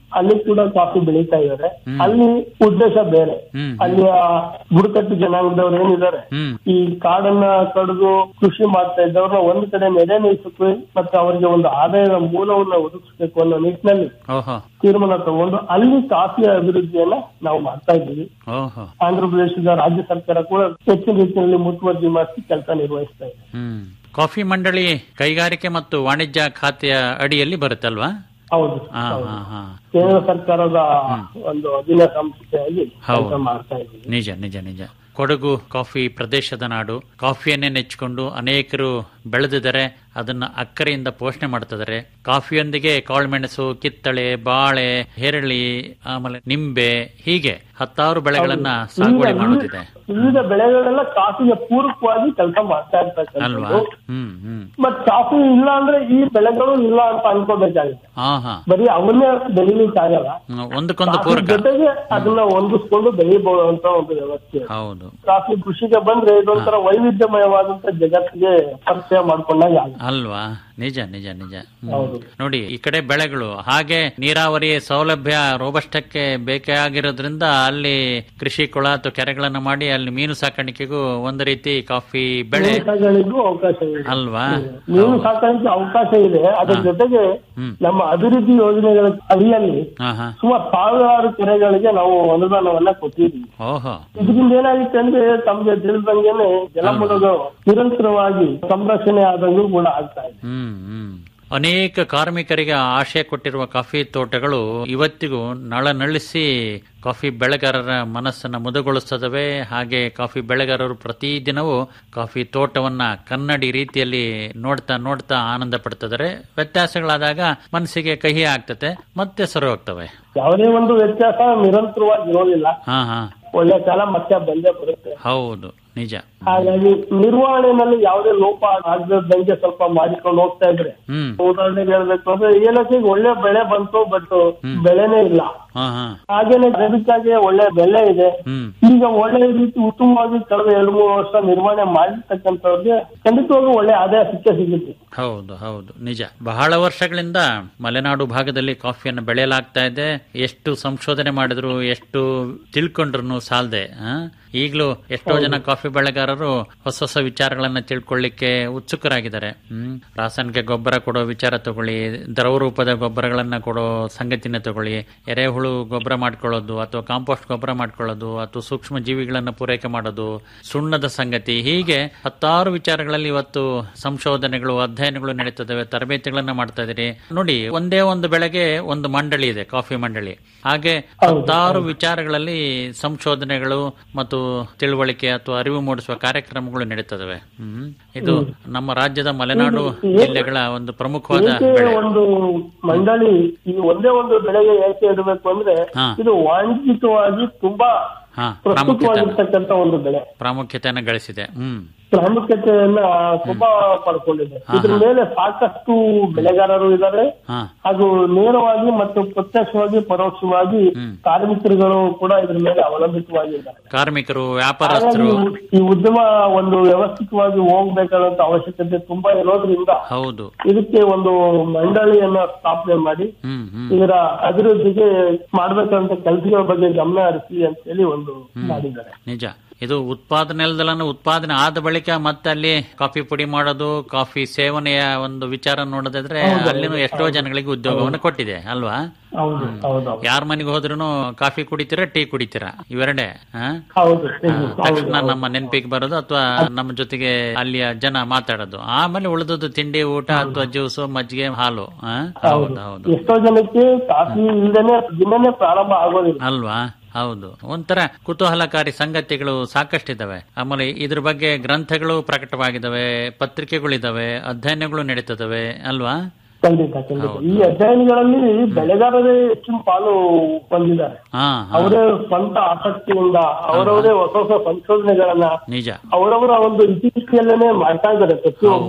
ಅಲ್ಲಿ ಕೂಡ ಕಾಫಿ ಬೆಳೀತಾ ಇದ್ದಾರೆ ಅಲ್ಲಿ ಉದ್ದೇಶ ಬೇರೆ ಹ್ಮ್. ಅಲ್ಲಿಯ ಬುಡಕಟ್ಟು ಜನಾಂಗದವ್ರು ಏನಿದ್ದಾರೆ ಹ್ಮ್ ಈ ಕಾಡನ್ನ ಕಡಿದು ಕೃಷಿ ಮಾಡ್ತಾ ಇದ್ದವ್ರನ್ನ ಒಂದ್ ಕಡೆ ನೆಲೆ ನಿಲ್ಲಿಸಬೇಕು ಮತ್ತೆ ಅವರಿಗೆ ಒಂದು ಆದಾಯದ ಮೂಲವನ್ನ ಒದಗಿಸಬೇಕು ಅನ್ನೋ ನಿಟ್ಟಿನಲ್ಲಿ ಓಹೋ ತೀರ್ಮಾನ ತಗೊಂಡು ಅಲ್ಲಿ ಕಾಫಿಯ ಅಭಿವೃದ್ಧಿಯನ್ನ ನಾವು ಮಾಡ್ತಾ ಇದ್ದೀವಿ ಓಹೋ ಆಂಧ್ರ ಪ್ರದೇಶದ ರಾಜ್ಯ ಸರ್ಕಾರ ಕೂಡ ಹೆಚ್ಚಿನ ರೀತಿಯಲ್ಲಿ ಮುತುವರ್ಜಿ ಮಾಡಿಸಿ ಕೆಲಸ ನಿರ್ವಹಿಸ್ತಾ ಇದೆ ಹ್ಮ್ ಕಾಫಿ ಮಂಡಳಿ ಕೈಗಾರಿಕೆ ಮತ್ತು ವಾಣಿಜ್ಯ ಖಾತೆಯ ಅಡಿಯಲ್ಲಿ ಬರುತ್ತಲ್ವಾ ಹೌದು ಹಾ ಹೌದು. ಹಾ ಹಾ ಕೇಂದ್ರ ಸರ್ಕಾರದ ಒಂದು ಅಧೀನ ಸಂಸ್ಥೆಯಾಗಿ ಹೌದು. ಕೆಲಸ ಮಾಡ್ತಾ ಇದ್ದೀವಿ ನಿಜ ನಿಜ ನಿಜ ಕೊಡಗು ಕಾಫಿ ಪ್ರದೇಶದ ನಾಡು ಕಾಫಿಯನ್ನೇ ನೆಚ್ಚಿಕೊಂಡು ಅನೇಕರು ಬೆಳೆದಿದ್ದಾರೆ ಅದನ್ನ ಅಕ್ಕರೆಯಿಂದ ಪೋಷಣೆ ಮಾಡ್ತಿದ್ದಾರೆ ಕಾಫಿಯೊಂದಿಗೆ ಕಾಳುಮೆಣಸು ಕಿತ್ತಳೆ ಬಾಳೆ ಹೆರಳಿ ಆಮೇಲೆ ನಿಂಬೆ ಹೀಗೆ ಹತ್ತಾರು ಬೆಳೆಗಳನ್ನ ಸಾಗುವಳಿ ಈಗ ಮಾಡುತ್ತಿದೆ ವಿವಿಧ ಬೆಳೆಗಳೆಲ್ಲ ಕಾಫಿಗೆ ಪೂರಕವಾಗಿ ಕೆಲಸ ಮಾಡ್ತಾ ಅಲ್ವಾ ಇರ್ತಕ್ಕಂಥದ್ದು ಹ್ಮ್ ಹ್ಮ್ ಬಟ್ ಕಾಫಿ ಇಲ್ಲ ಅಂದ್ರೆ ಈ ಬೆಳೆಗಳು ಇಲ್ಲ ಅಂತ ಅನ್ಕೋಬೇಕಾಗುತ್ತೆ ಹಾ ಹಾ ಬರೀ ಅವನ್ನೇ ಬೆಳಿಲಿಕ್ಕೆ ಆಗಲ್ಲ ಹ್ಮ್, ಒಂದಕ್ಕೊಂದು ಕಾಫಿ ಪೂರಕ ಜೊತೆಗೆ ಅದನ್ನ ಹೊಂದಿಸ್ಕೊಂಡು ಬೆಳಿಬಹುದು ಅಂತ ಒಂದು ವ್ಯವಸ್ಥೆ ಇದೆ. ಹೌದು ಕಾಫಿ ಕೃಷಿಗೆ ಬಂದ್ರೆ ಇದೊಂಥರ ವೈವಿಧ್ಯಮಯವಾದಂತ ಜಗತ್ತಿಗೆ ಪರಿಚಯ ಮಾಡ್ಕೊಂಡಾಗ ಆಗುತ್ತೆ ಅಲ್ವಾ ನಿಜ ನಿಜ ನಿಜ ಹ್ಮ್. ಹೌದು. ನೋಡಿ ಈ ಕಡೆ ಬೆಳೆಗಳು ಹಾಗೆ ನೀರಾವರಿ ಸೌಲಭ್ಯ ರೋಬಸ್ಟಕ್ಕೆ ಬೇಕಾಗಿರೋದ್ರಿಂದ ಅಲ್ಲಿ ಕೃಷಿ ಕೊಳ ಅಥವಾ ಕೆರೆಗಳನ್ನು ಮಾಡಿ ಅಲ್ಲಿ ಮೀನು ಸಾಕಾಣಿಕೆಗೂ ಒಂದು ರೀತಿ ಕಾಫಿ ಬೆಳೆ ಮೀನು ಸಾಕಾಣಿಕೆಗೂ ಅವಕಾಶ ಇದೆ ಅಲ್ವಾ ಮೀನು ಸಾಕಾಣಿಕೆ ಅವಕಾಶ ಇದೆ ಅದ್ರ ಜೊತೆಗೆ ಹ್ಮ್. ನಮ್ಮ ಅಭಿವೃದ್ಧಿ ಯೋಜನೆಗಳ ಅಡಿಯಲ್ಲಿ ಹಾ ಹಾ ಸುಮಾರು ಸಾವಿರಾರು ಕೆರೆಗಳಿಗೆ ನಾವು ಅನುದಾನವನ್ನ ಕೊಟ್ಟಿದ್ದೀವಿ ಓಹೋ ಇದರಿಂದ ಏನಾಗಿತ್ತು ಅಂದ್ರೆ ತಮ್ಗೆ ತಿಳಿದಂಗೆನೆ ಜಲಮೂಲಗಳು ನಿರಂತರವಾಗಿ ಸಂರಕ್ಷಣೆ ಆದಂಗೂ ಕೂಡ ಆಗ್ತಾ ಇದೆ ಹ್ಮ್ ಹ್ಮ್ ಅನೇಕ ಕಾರ್ಮಿಕರಿಗೆ ಆಶಯ ಕೊಟ್ಟಿರುವ ಕಾಫಿ ತೋಟಗಳು ಇವತ್ತಿಗೂ ನಳನಳಿಸಿ ಕಾಫಿ ಬೆಳೆಗಾರರ ಮನಸ್ಸನ್ನ ಮುದಗೊಳಿಸುತ್ತವೆ ಹಾಗೆ ಕಾಫಿ ಬೆಳೆಗಾರರು ಪ್ರತಿದಿನವೂ ಕಾಫಿ ತೋಟವನ್ನ ಕನ್ನಡಿ ರೀತಿಯಲ್ಲಿ ನೋಡ್ತಾ ನೋಡ್ತಾ ಆನಂದ ಪಡ್ತಿದ್ದಾರೆ ವ್ಯತ್ಯಾಸಗಳಾದಾಗ ಮನಸ್ಸಿಗೆ ಕಹಿ ಆಗ್ತತೆ ಮತ್ತೆ ಸರಿ ಹೋಗ್ತವೆ ಯಾವುದೇ ಒಂದು ವ್ಯತ್ಯಾಸ ನಿರಂತರವಾಗಿ ಇರೋದಿಲ್ಲ ಹಾ ಹಾ ಒಳ್ಳೆ ಕಾಲ ಮತ್ತೆ ಬಂದೇ ಬರುತ್ತೆ ಹೌದು ನಿಜ ಹಾಗಾಗಿ ನಿರ್ವಹಣೆಯಲ್ಲಿ ಯಾವುದೇ ಲೋಪ ಆಗದಂಗೆ ಸ್ವಲ್ಪ ಮಾಡಿಕೊಂಡು ಹೋಗ್ತಾ ಇದ್ರೆ ಹ್ಮ್ ಉದಾಹರಣೆಗೆ ಹೇಳ್ಬೇಕು ಅಂದ್ರೆ ಏಲಕ್ಕಿಗೆ ಒಳ್ಳೆ ಬೆಳೆ ಬಂತು ಬಟ್ ಬೆಳೆನೇ ಇಲ್ಲ ಹಾ ಹಾ ಹಾಗೇನೆ ಅದಕ್ಕಾಗಿ ಒಳ್ಳೆ ಬೆಲೆ ಇದೆ ಹ್ಮ್ ಈಗ ಒಳ್ಳೆ ರೀತಿ ಉತ್ತಮವಾಗಿ ಕಳೆದ ಎರಡು ಮೂರು ವರ್ಷ ನಿರ್ವಹಣೆ ಮಾಡಿರ್ತಕ್ಕಂಥವ್ರಿಗೆ ಖಂಡಿತವಾಗೂ ಒಳ್ಳೆ ಆದಾಯ ಸಿಕ್ಕೇ ಸಿಗುತ್ತೆ ಹೌದು ಹೌದು ನಿಜ ಬಹಳ ವರ್ಷಗಳಿಂದ ಮಲೆನಾಡು ಭಾಗದಲ್ಲಿ ಕಾಫಿಯನ್ನು ಬೆಳೆಯಲಾಗ್ತಾ ಇದೆ ಎಷ್ಟು ಸಂಶೋಧನೆ ಮಾಡಿದ್ರು ಎಷ್ಟು ತಿಳ್ಕೊಂಡ್ರು ಸಾಲದೆ ಈಗಲೂ ಎಷ್ಟೋ ಜನ ಕಾಫಿ ಬೆಳೆಗಾರರು ಹೊಸ ಹೊಸ ವಿಚಾರಗಳನ್ನ ತಿಳ್ಕೊಳ್ಳಿಕ್ಕೆ ಉತ್ಸುಕರಾಗಿದ್ದಾರೆ ಹ್ಮ್ ರಾಸಾಯನಿಕ ಗೊಬ್ಬರ ಕೊಡೋ ವಿಚಾರ ತಗೊಳ್ಳಿ ದ್ರವ ರೂಪದ ಗೊಬ್ಬರಗಳನ್ನ ಕೊಡೋ ಸಂಗತಿನ ತಗೊಳ್ಳಿ ಎರೆಹುಳು ಗೊಬ್ಬರ ಮಾಡ್ಕೊಳ್ಳೋದು ಅಥವಾ ಕಾಂಪೋಸ್ಟ್ ಗೊಬ್ಬರ ಮಾಡ್ಕೊಳ್ಳೋದು ಅಥವಾ ಸೂಕ್ಷ್ಮ ಜೀವಿಗಳನ್ನ ಪೂರೈಕೆ ಮಾಡೋದು ಸುಣ್ಣದ ಸಂಗತಿ ಹೀಗೆ ಹತ್ತಾರು ವಿಚಾರಗಳಲ್ಲಿ ಇವತ್ತು ಸಂಶೋಧನೆಗಳು ಅಧ್ಯಯನಗಳು ನಡೀತದವೆ ತರಬೇತಿಗಳನ್ನ ಮಾಡ್ತಾ ಇದ್ದೀರಿ ನೋಡಿ ಒಂದೇ ಒಂದು ಬೆಳೆಗೆ ಒಂದು ಮಂಡಳಿ ಇದೆ ಕಾಫಿ ಮಂಡಳಿ ಹಾಗೆ ಹತ್ತಾರು ವಿಚಾರಗಳಲ್ಲಿ ಸಂಶೋಧನೆಗಳು ಮತ್ತು ತಿಳುವಳಿಕೆ ಅಥವಾ ಅರಿವು ಮೂಡಿಸುವ ಕಾರ್ಯಕ್ರಮಗಳು ನಡೀತದವೆ ಹ್ಮ್ ಇದು ನಮ್ಮ ರಾಜ್ಯದ ಮಲೆನಾಡು ಜಿಲ್ಲೆಗಳ ಒಂದು ಪ್ರಮುಖವಾದ ಏಕೆ ಬೆಳೆ ಒಂದು ಮಂಡಳಿ ಈ ಒಂದೇ ಒಂದು ಬೆಳೆಗೆ ಏಕೆ ಇಡಬೇಕು ಅಂದ್ರೆ ಹಾ. ಇದು ವಾಣಿಜ್ಯಿಕವಾಗಿ ತುಂಬಾ ಹಾ ಪ್ರಾಮುಖ್ಯತೆ ಪ್ರಸ್ತುತವಾಗಿರ್ತಕ್ಕಂಥ ಒಂದು ಬೆಳೆ ಪ್ರಾಮುಖ್ಯತೆಯನ್ನು ಗಳಿಸಿದೆ ಹ್ಮ್ ಪ್ರಾಮುಖ್ಯತೆಯನ್ನ ತುಂಬಾ ಪಡ್ಕೊಂಡಿದೆ ಇದ್ರ ಮೇಲೆ ಸಾಕಷ್ಟು ಬೆಳೆಗಾರರು ಇದ್ದಾರೆ ಹಾ ಹಾಗೂ ನೇರವಾಗಿ ಮತ್ತು ಪ್ರತ್ಯಕ್ಷವಾಗಿ ಪರೋಕ್ಷವಾಗಿ ಕಾರ್ಮಿಕರುಗಳು ಕೂಡ ಇದ್ರ ಮೇಲೆ ಅವಲಂಬಿತವಾಗಿದ್ದಾರೆ ಕಾರ್ಮಿಕರು ಹಾಗಾಗಿ ವ್ಯಾಪಾರಸ್ಥರು ಈ ಉದ್ಯಮ ಒಂದು ವ್ಯವಸ್ಥಿತವಾಗಿ ಹೋಗ್ಬೇಕಾದಂತ ಅವಶ್ಯಕತೆ ತುಂಬಾ ಇರೋದ್ರಿಂದ ಹೌದು ಇದಕ್ಕೆ ಒಂದು ಮಂಡಳಿಯನ್ನ ಸ್ಥಾಪನೆ ಮಾಡಿ ಹ್ಮ್ ಹ್ಮ್ ಇದರ ಅಭಿವೃದ್ಧಿಗೆ ಮಾಡ್ಬೇಕಂತ ಕೆಲಸಗಳ ಬಗ್ಗೆ ಗಮನ ಹರಿಸಿ ಅಂತ ಹೇಳಿ ಒಂದು ಮಾಡಿದ್ದಾರೆ ನಿಜ ಇದು ಉತ್ಪಾದನೆ ಅಲ್ದಲನ್ನು ಉತ್ಪಾದನೆ ಆದ ಬಳಿಕ ಮತ್ತೆ ಅಲ್ಲಿ ಕಾಫಿ ಪುಡಿ ಮಾಡೋದು ಕಾಫಿ ಸೇವನೆಯ ಒಂದು ವಿಚಾರ ನೋಡೋದಾದ್ರೆ ಅಲ್ಲಿನೂ ಎಷ್ಟೋ ಜನಗಳಿಗೆ ಉದ್ಯೋಗವನ್ನು ಕೊಟ್ಟಿದೆ ಅಲ್ವಾ ಹೌದು ಹೌದು ಯಾರ ಮನೆಗೆ ಹೋದ್ರೂ ಕಾಫಿ ಕುಡಿತೀರಾ ಟೀ ಕುಡಿತೀರಾ ಇವೆರಡೇ ಹಾ? ಹೌದು ಆ, ತಕ್ಷಣ ನಮ್ಮ ನೆನಪಿಗೆ ಬರೋದು ಅಥವಾ ನಮ್ಮ ಜೊತೆಗೆ ಅಲ್ಲಿಯ ಜನ ಮಾತಾಡೋದು ಆಮೇಲೆ ಉಳಿದದ್ದು ತಿಂಡಿ ಊಟ ಅಥವಾ ಜ್ಯೂಸು ಮಜ್ಜಿಗೆ ಹಾಲು ಆ? ಹೌದು ಹೌದು ಎಷ್ಟೋ ಜನಕ್ಕೆ ಕಾಫಿ ಇಲ್ದೇನೆ ದಿನನೇ ಪ್ರಾರಂಭ ಆಗೋದಿಲ್ಲ ಅಲ್ವಾ ಹೌದು ಒಂಥರ ಕುತೂಹಲಕಾರಿ ಸಂಗತಿಗಳು ಸಾಕಷ್ಟಿದಾವೆ ಆಮೇಲೆ ಇದ್ರ ಬಗ್ಗೆ ಗ್ರಂಥಗಳು ಪ್ರಕಟವಾಗಿದ್ದಾವೆ ಪತ್ರಿಕೆಗಳಿದಾವೆ ಅಧ್ಯಯನಗಳು ನಡೀತದವೆ ಅಲ್ವಾ ಖಂಡಿತ ಖಂಡಿತ ಈ ಅಧ್ಯಯನಗಳಲ್ಲಿ ಬೆಳೆಗಾರರೇ ಹೆಚ್ಚಿನ ಪಾಲು ಹೊಂದಿದ್ದಾರೆ ಹಾ ಹಾ, ಅವರೇ ಸ್ವಂತ ಆಸಕ್ತಿಯಿಂದ ಅವರವರೇ ಹೊಸ ಹೊಸ ಸಂಶೋಧನೆಗಳನ್ನ ನಿಜ ಅವರವರ ಒಂದು ಇತಿಹಾಸದಲ್ಲೇನೆ ಮಾಡ್ತಾ ಇದ್ದಾರೆ ಪ್ರತಿಯೊಬ್ರು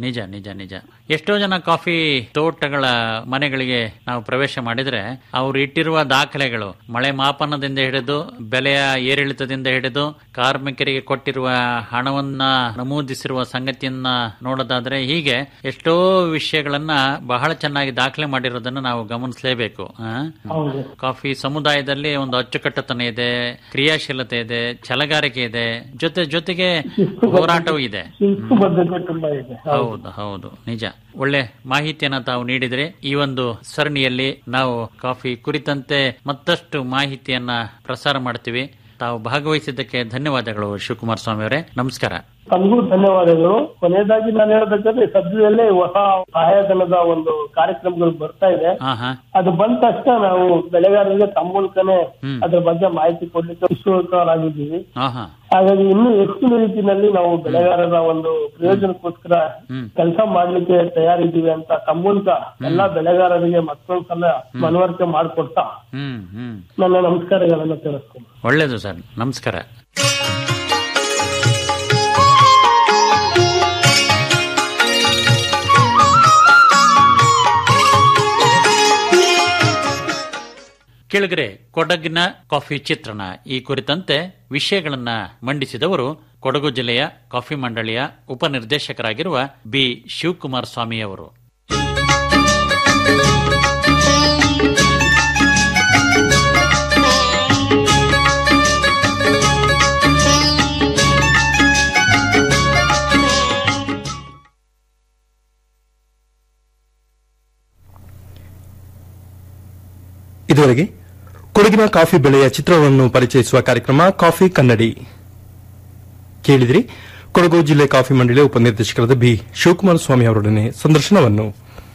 ನಿಜ ನಿಜ ನಿಜ ಎಷ್ಟೋ ಜನ ಕಾಫಿ ತೋಟಗಳ ಮನೆಗಳಿಗೆ ನಾವು ಪ್ರವೇಶ ಮಾಡಿದ್ರೆ ಅವರು ಇಟ್ಟಿರುವ ದಾಖಲೆಗಳು ಮಳೆ ಮಾಪನದಿಂದ ಹಿಡಿದು ಬೆಲೆಯ ಏರಿಳಿತದಿಂದ ಹಿಡಿದು ಕಾರ್ಮಿಕರಿಗೆ ಕೊಟ್ಟಿರುವ ಹಣವನ್ನ ನಮೂದಿಸಿರುವ ಸಂಗತಿಯನ್ನ ನೋಡೋದಾದ್ರೆ ಹೀಗೆ ಎಷ್ಟೋ ವಿಷಯಗಳನ್ನ ಬಹಳ ಚೆನ್ನಾಗಿ ದಾಖಲೆ ಮಾಡಿರೋದನ್ನ ನಾವು ಗಮನಿಸಲೇಬೇಕು ಆ? ಹೌದು ಕಾಫಿ ಸಮುದಾಯದಲ್ಲಿ ಒಂದು ಅಚ್ಚುಕಟ್ಟತನ ಇದೆ ಕ್ರಿಯಾಶೀಲತೆ ಇದೆ ಛಲಗಾರಿಕೆ ಇದೆ ಜೊತೆ ಜೊತೆಗೆ ಹೋರಾಟವೂ ಇದೆ ಶಿಸ್ತು ಬದ್ಧತೆ ತುಂಬಾ ಇದೆ ಹೌದು ಹೌದು ನಿಜ ಒಳ್ಳೆ ಮಾಹಿತಿಯನ್ನ ತಾವು ನೀಡಿದ್ರೆ ಈ ಒಂದು ಸರಣಿಯಲ್ಲಿ ನಾವು ಕಾಫಿ ಕುರಿತಂತೆ ಮತ್ತಷ್ಟು ಮಾಹಿತಿಯನ್ನ ಪ್ರಸಾರ ಮಾಡ್ತೀವಿ ತಾವು ಭಾಗವಹಿಸಿದ್ದಕ್ಕೆ ಧನ್ಯವಾದಗಳು ಶಿವಕುಮಾರ್ ಸ್ವಾಮಿ ಅವರೇ ನಮಸ್ಕಾರ ತಮಗೂ ಧನ್ಯವಾದಗಳು ಕೊನೆಯದಾಗಿ ನಾನು ಹೇಳ್ಬೇಕಂದ್ರೆ ಸದ್ಯದಲ್ಲೇ ಹೊಸ ಸಹಾಯಧನದ ಒಂದು ಕಾರ್ಯಕ್ರಮಗಳು ಬರ್ತಾ ಇದೆ ಹಾ ಹಾ ಅದು ಬಂದ ತಕ್ಷಣ ನಾವು ಬೆಳೆಗಾರರಿಗೆ ತಮ್ಮ ಮೂಲಕನೇ ಹ್ಮ್. ಅದ್ರ ಬಗ್ಗೆ ಮಾಹಿತಿ ಕೊಡ್ಲಿಕ್ಕೆ ಉತ್ಸುಕರಾಗಿದ್ದೀವಿ ಹಾ ಹಾ ಹಾಗಾಗಿ ಇನ್ನೂ ಹೆಚ್ಚಿನ ರೀತಿಯಲ್ಲಿ ನಾವು ಬೆಳೆಗಾರರ ಒಂದು ಪ್ರಯೋಜನಕ್ಕೋಸ್ಕರ ಹ್ಮ್. ಕೆಲಸ ಮಾಡ್ಲಿಕ್ಕೆ ತಯಾರಿದ್ದೀವಿ ಅಂತ ತಮ್ಮ ಮೂಲಕ ಎಲ್ಲಾ ಬೆಳೆಗಾರರಿಗೆ ಮತ್ತೊಂದ್ಸಲ ಮನವರಿಕೆ ಮಾಡಿಕೊಡ್ತಾ ಹ್ಮ್ ಹ್ಮ್ ನನ್ನ ನಮಸ್ಕಾರಗಳನ್ನ ತಿಳಿಸ್ತೀನಿ ಒಳ್ಳೇದು ಸರ್ ನಮಸ್ಕಾರ ಕೆಳಗರೆ ಕೊಡಗಿನ ಕಾಫಿ ಚಿತ್ರಣ ಈ ಕುರಿತಂತೆ ವಿಷಯಗಳನ್ನ ಮಂಡಿಸಿದವರು ಕೊಡಗು ಜಿಲ್ಲೆಯ ಕಾಫಿ ಮಂಡಳಿಯ ಉಪನಿರ್ದೇಶಕರಾಗಿರುವ ಬಿ ಶಿವಕುಮಾರ್ ಸ್ವಾಮಿಯವರು ಇದುವರೆಗೆ ಕೊಡಗಿನ ಕಾಫಿ ಬೆಳೆಯ ಚಿತ್ರವನ್ನು ಪರಿಚಯಿಸುವ ಕಾರ್ಯಕ್ರಮ ಕಾಫಿ ಕನ್ನಡಿ ಕೇಳಿದಿರಿ ಕೊಡಗು ಜಿಲ್ಲೆ ಕಾಫಿ ಮಂಡಳಿಯ ಉಪನಿರ್ದೇಶಕರಾದ ಬಿ ಶಿವಕುಮಾರ ಸ್ವಾಮಿ ಅವರೊಡನೆ ಸಂದರ್ಶನವನ್ನು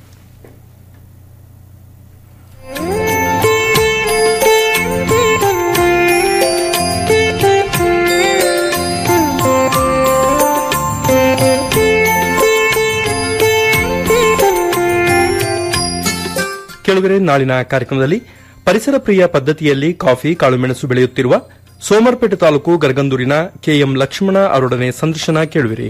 ಕೆಳಗರೆ ನಾಳಿನ ಕಾರ್ಯಕ್ರಮದಲ್ಲಿ ಪರಿಸರ ಪ್ರಿಯ ಪದ್ಧತಿಯಲ್ಲಿ ಕಾಫಿ ಕಾಳುಮೆಣಸು ಬೆಳೆಯುತ್ತಿರುವ ಸೋಮರ್ಪೇಟೆ ತಾಲೂಕು ಗರಗಂದೂರಿನ ಕೆಎಂ ಲಕ್ಷ್ಮಣ ಅವರೊಡನೆ ಸಂದರ್ಶನ ಕೇಳುವಿರಿ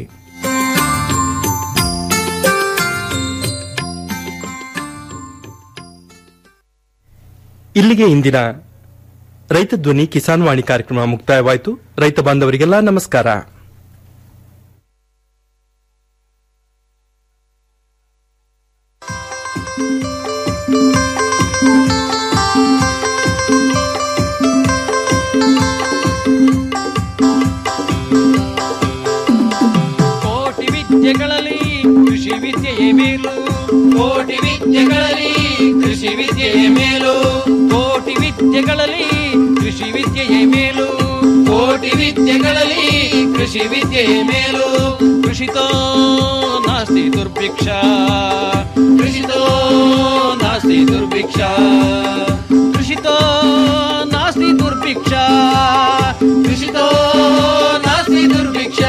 ಇಲ್ಲಿಗೆ ಇಂದಿನ ರೈತ ಧ್ವನಿ ಕಿಸಾನ್ ವಾಣಿ ಕಾರ್ಯಕ್ರಮ ಮುಕ್ತಾಯವಾಯಿತು ರೈತ ಬಾಂಧವರಿಗೆಲ್ಲ ನಮಸ್ಕಾರ ಕೋಟಿ ವಿದ್ಯೆಗಳಲ್ಲಿ ಕೃಷಿ ವಿದ್ಯೆಯೇ ಮೇಲು ಕೋಟಿ ವಿದ್ಯೆಗಳಲ್ಲಿ ಕೃಷಿ ವಿದ್ಯೆಯೇ ಮೇಲು ಕೋಟಿ ವಿದ್ಯೆಗಳಲ್ಲಿ ಕೃಷಿ ವಿದ್ಯೆಯೇ ಮೇಲು ಕೋಟಿ ವಿದ್ಯೆಗಳಲ್ಲಿ ಕೃಷಿ ವಿದ್ಯೆಯೇ ಮೇಲು ಕೃಷಿತೋ ನಾಸ್ತಿ ದುರ್ಭಿಕ್ಷ ಕೃಷಿತೋ ನಾಸ್ತಿ ದುರ್ಭಿಕ್ಷ ಕೃಷಿತೋ ನಾಸ್ತಿ ದುರ್ಭಿಕ್ಷ ಕೃಷಿತೋ ನಾಸ್ತಿ ದುರ್ಭಿಕ್ಷ